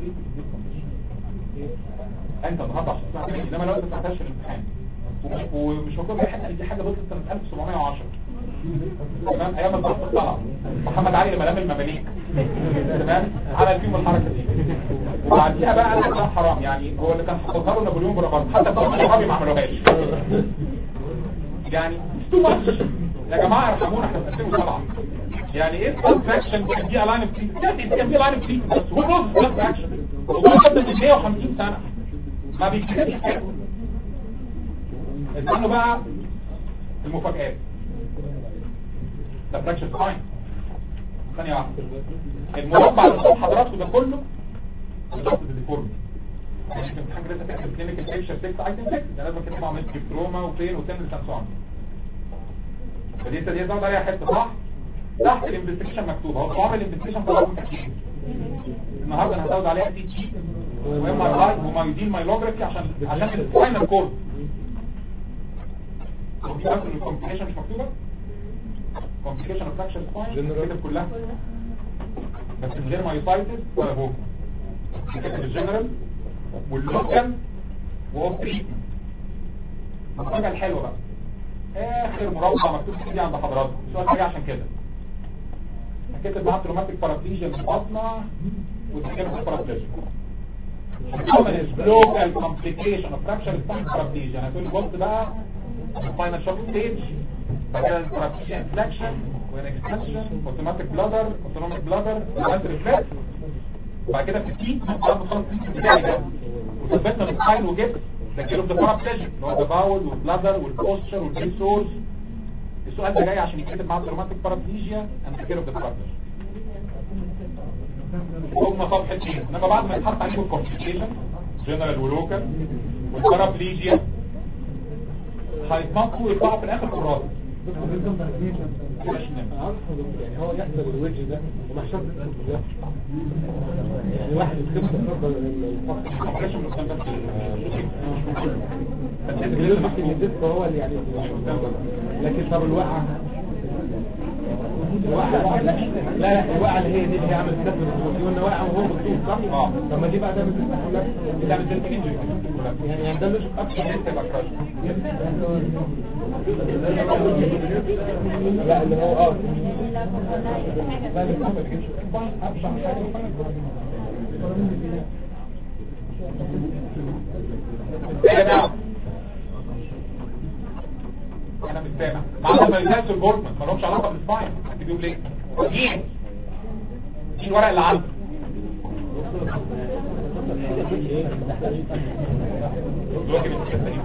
[SPEAKER 4] اوف انت النهارده عشان تسمع كده انما لو انت ما سمعتهاش في الامتحان ومش- ومش مكتوب اي حاجه دي حاجه بصت سنه 1710 تمام ايام الضغط الطلع محمد علي لما لم المماليك تمام عمل فيهم الحركه دي وبعديها بقى قال لك ده حرام يعني هو اللي كان حافظها له نابليون بونابرت حتى بتوع الصحابي ما عملوهاش يعني تو ماتش يا جماعه ارحمونا احنا في 2007 يعني ايه سكال فراكشن كان دي الاين فري كان دي الاين فري بس هو نص سكال فراكشن وده قبل من 150 سنه ما بيتكتبش كده استنوا بقى المفاجآت ده فراكشن ساين ثانية واحدة المربع اللي قدام حضراتكم ده كله بالظبط بالديفورم يعني في امتحان لسه فاكر كلينيكال بيكتشر 6 ايتم 6 ده لازم كده عملت تروما وفين وفين الكانسون فدي انت دي زود عليها حته صح تحت الانفستيجيشن مكتوب هو طبعا الانفستيجيشن طبعا كتير النهارده انا هزود عليها تي تي وام ار اي ومايودين مايلوجرافي عشان عشان السباينال كورد ودي بس الكومبليكيشن مش مكتوبه كومبليكيشن اوف فراكشر سباين كده كلها بس من غير مايوسايتس ولا بوك كده الجنرال واللوكال واوف تريتمنت الحاجه الحلوه بقى اخر مربع مكتوب في دي عند حضراتكم السؤال ده جه عشان كده كاتب معاه تروماتيك بارابليجيا من البطنه وتكلم في بارابليجيا local complication of fracture spine paraplegia انا هتقول بص بقى spinal shock stage بعد كده paraplegia inflection وين extension automatic bladder autonomic bladder automatic reflex وبعد كده في التي بعد ما خلص التي بتاعي ده وثبتنا السباين وجبت ده كيلو اوف ذا paraplegia اللي هو الباول والبلادر والبوستشر والبيل سورس السؤال ده جاي عشان يتكتب مع التروماتيك بارابليجيا اند كير اوف ذا paraplegia هم صفحتين انما بعد ما يتحط عليهم الكومبليكيشن جنرال ولوكال والبارابليجيا هيتنطوا ويطلعوا في الاخر قرار
[SPEAKER 3] انا عارف يعني هو يحصل الوجه ده وما شرط ده يعني واحد يكتب تفضل الفقر ممكن الدفع هو اللي يعني لكن طب الوقعة الوقعة لا لا الوقعة اللي هي دي اللي هي عملت كتب الصوتي وانه واقع وهو بطول صح؟
[SPEAKER 4] اه.
[SPEAKER 3] طب ما دي بقى ده بتفتح لك
[SPEAKER 4] ده من الانجري
[SPEAKER 3] يعني يعني ده اللوجيك اكتر لا اللي هو اه لا اللي ما بيجيبش ابشع حاجه
[SPEAKER 4] يا جماعه انا مش سامع معاهم ماليزاس البورتمان ما لهمش علاقه بالسباين هتجيبوا ليه دي دي الورق اللي عندك دلوقتي من التسليم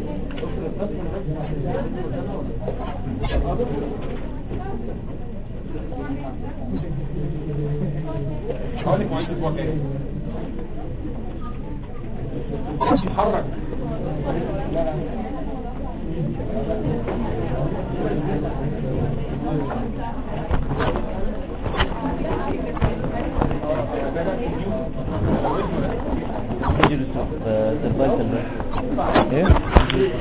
[SPEAKER 4] هقول لك معيد اسبوع كام اتحرك
[SPEAKER 5] سيرفايكال ايه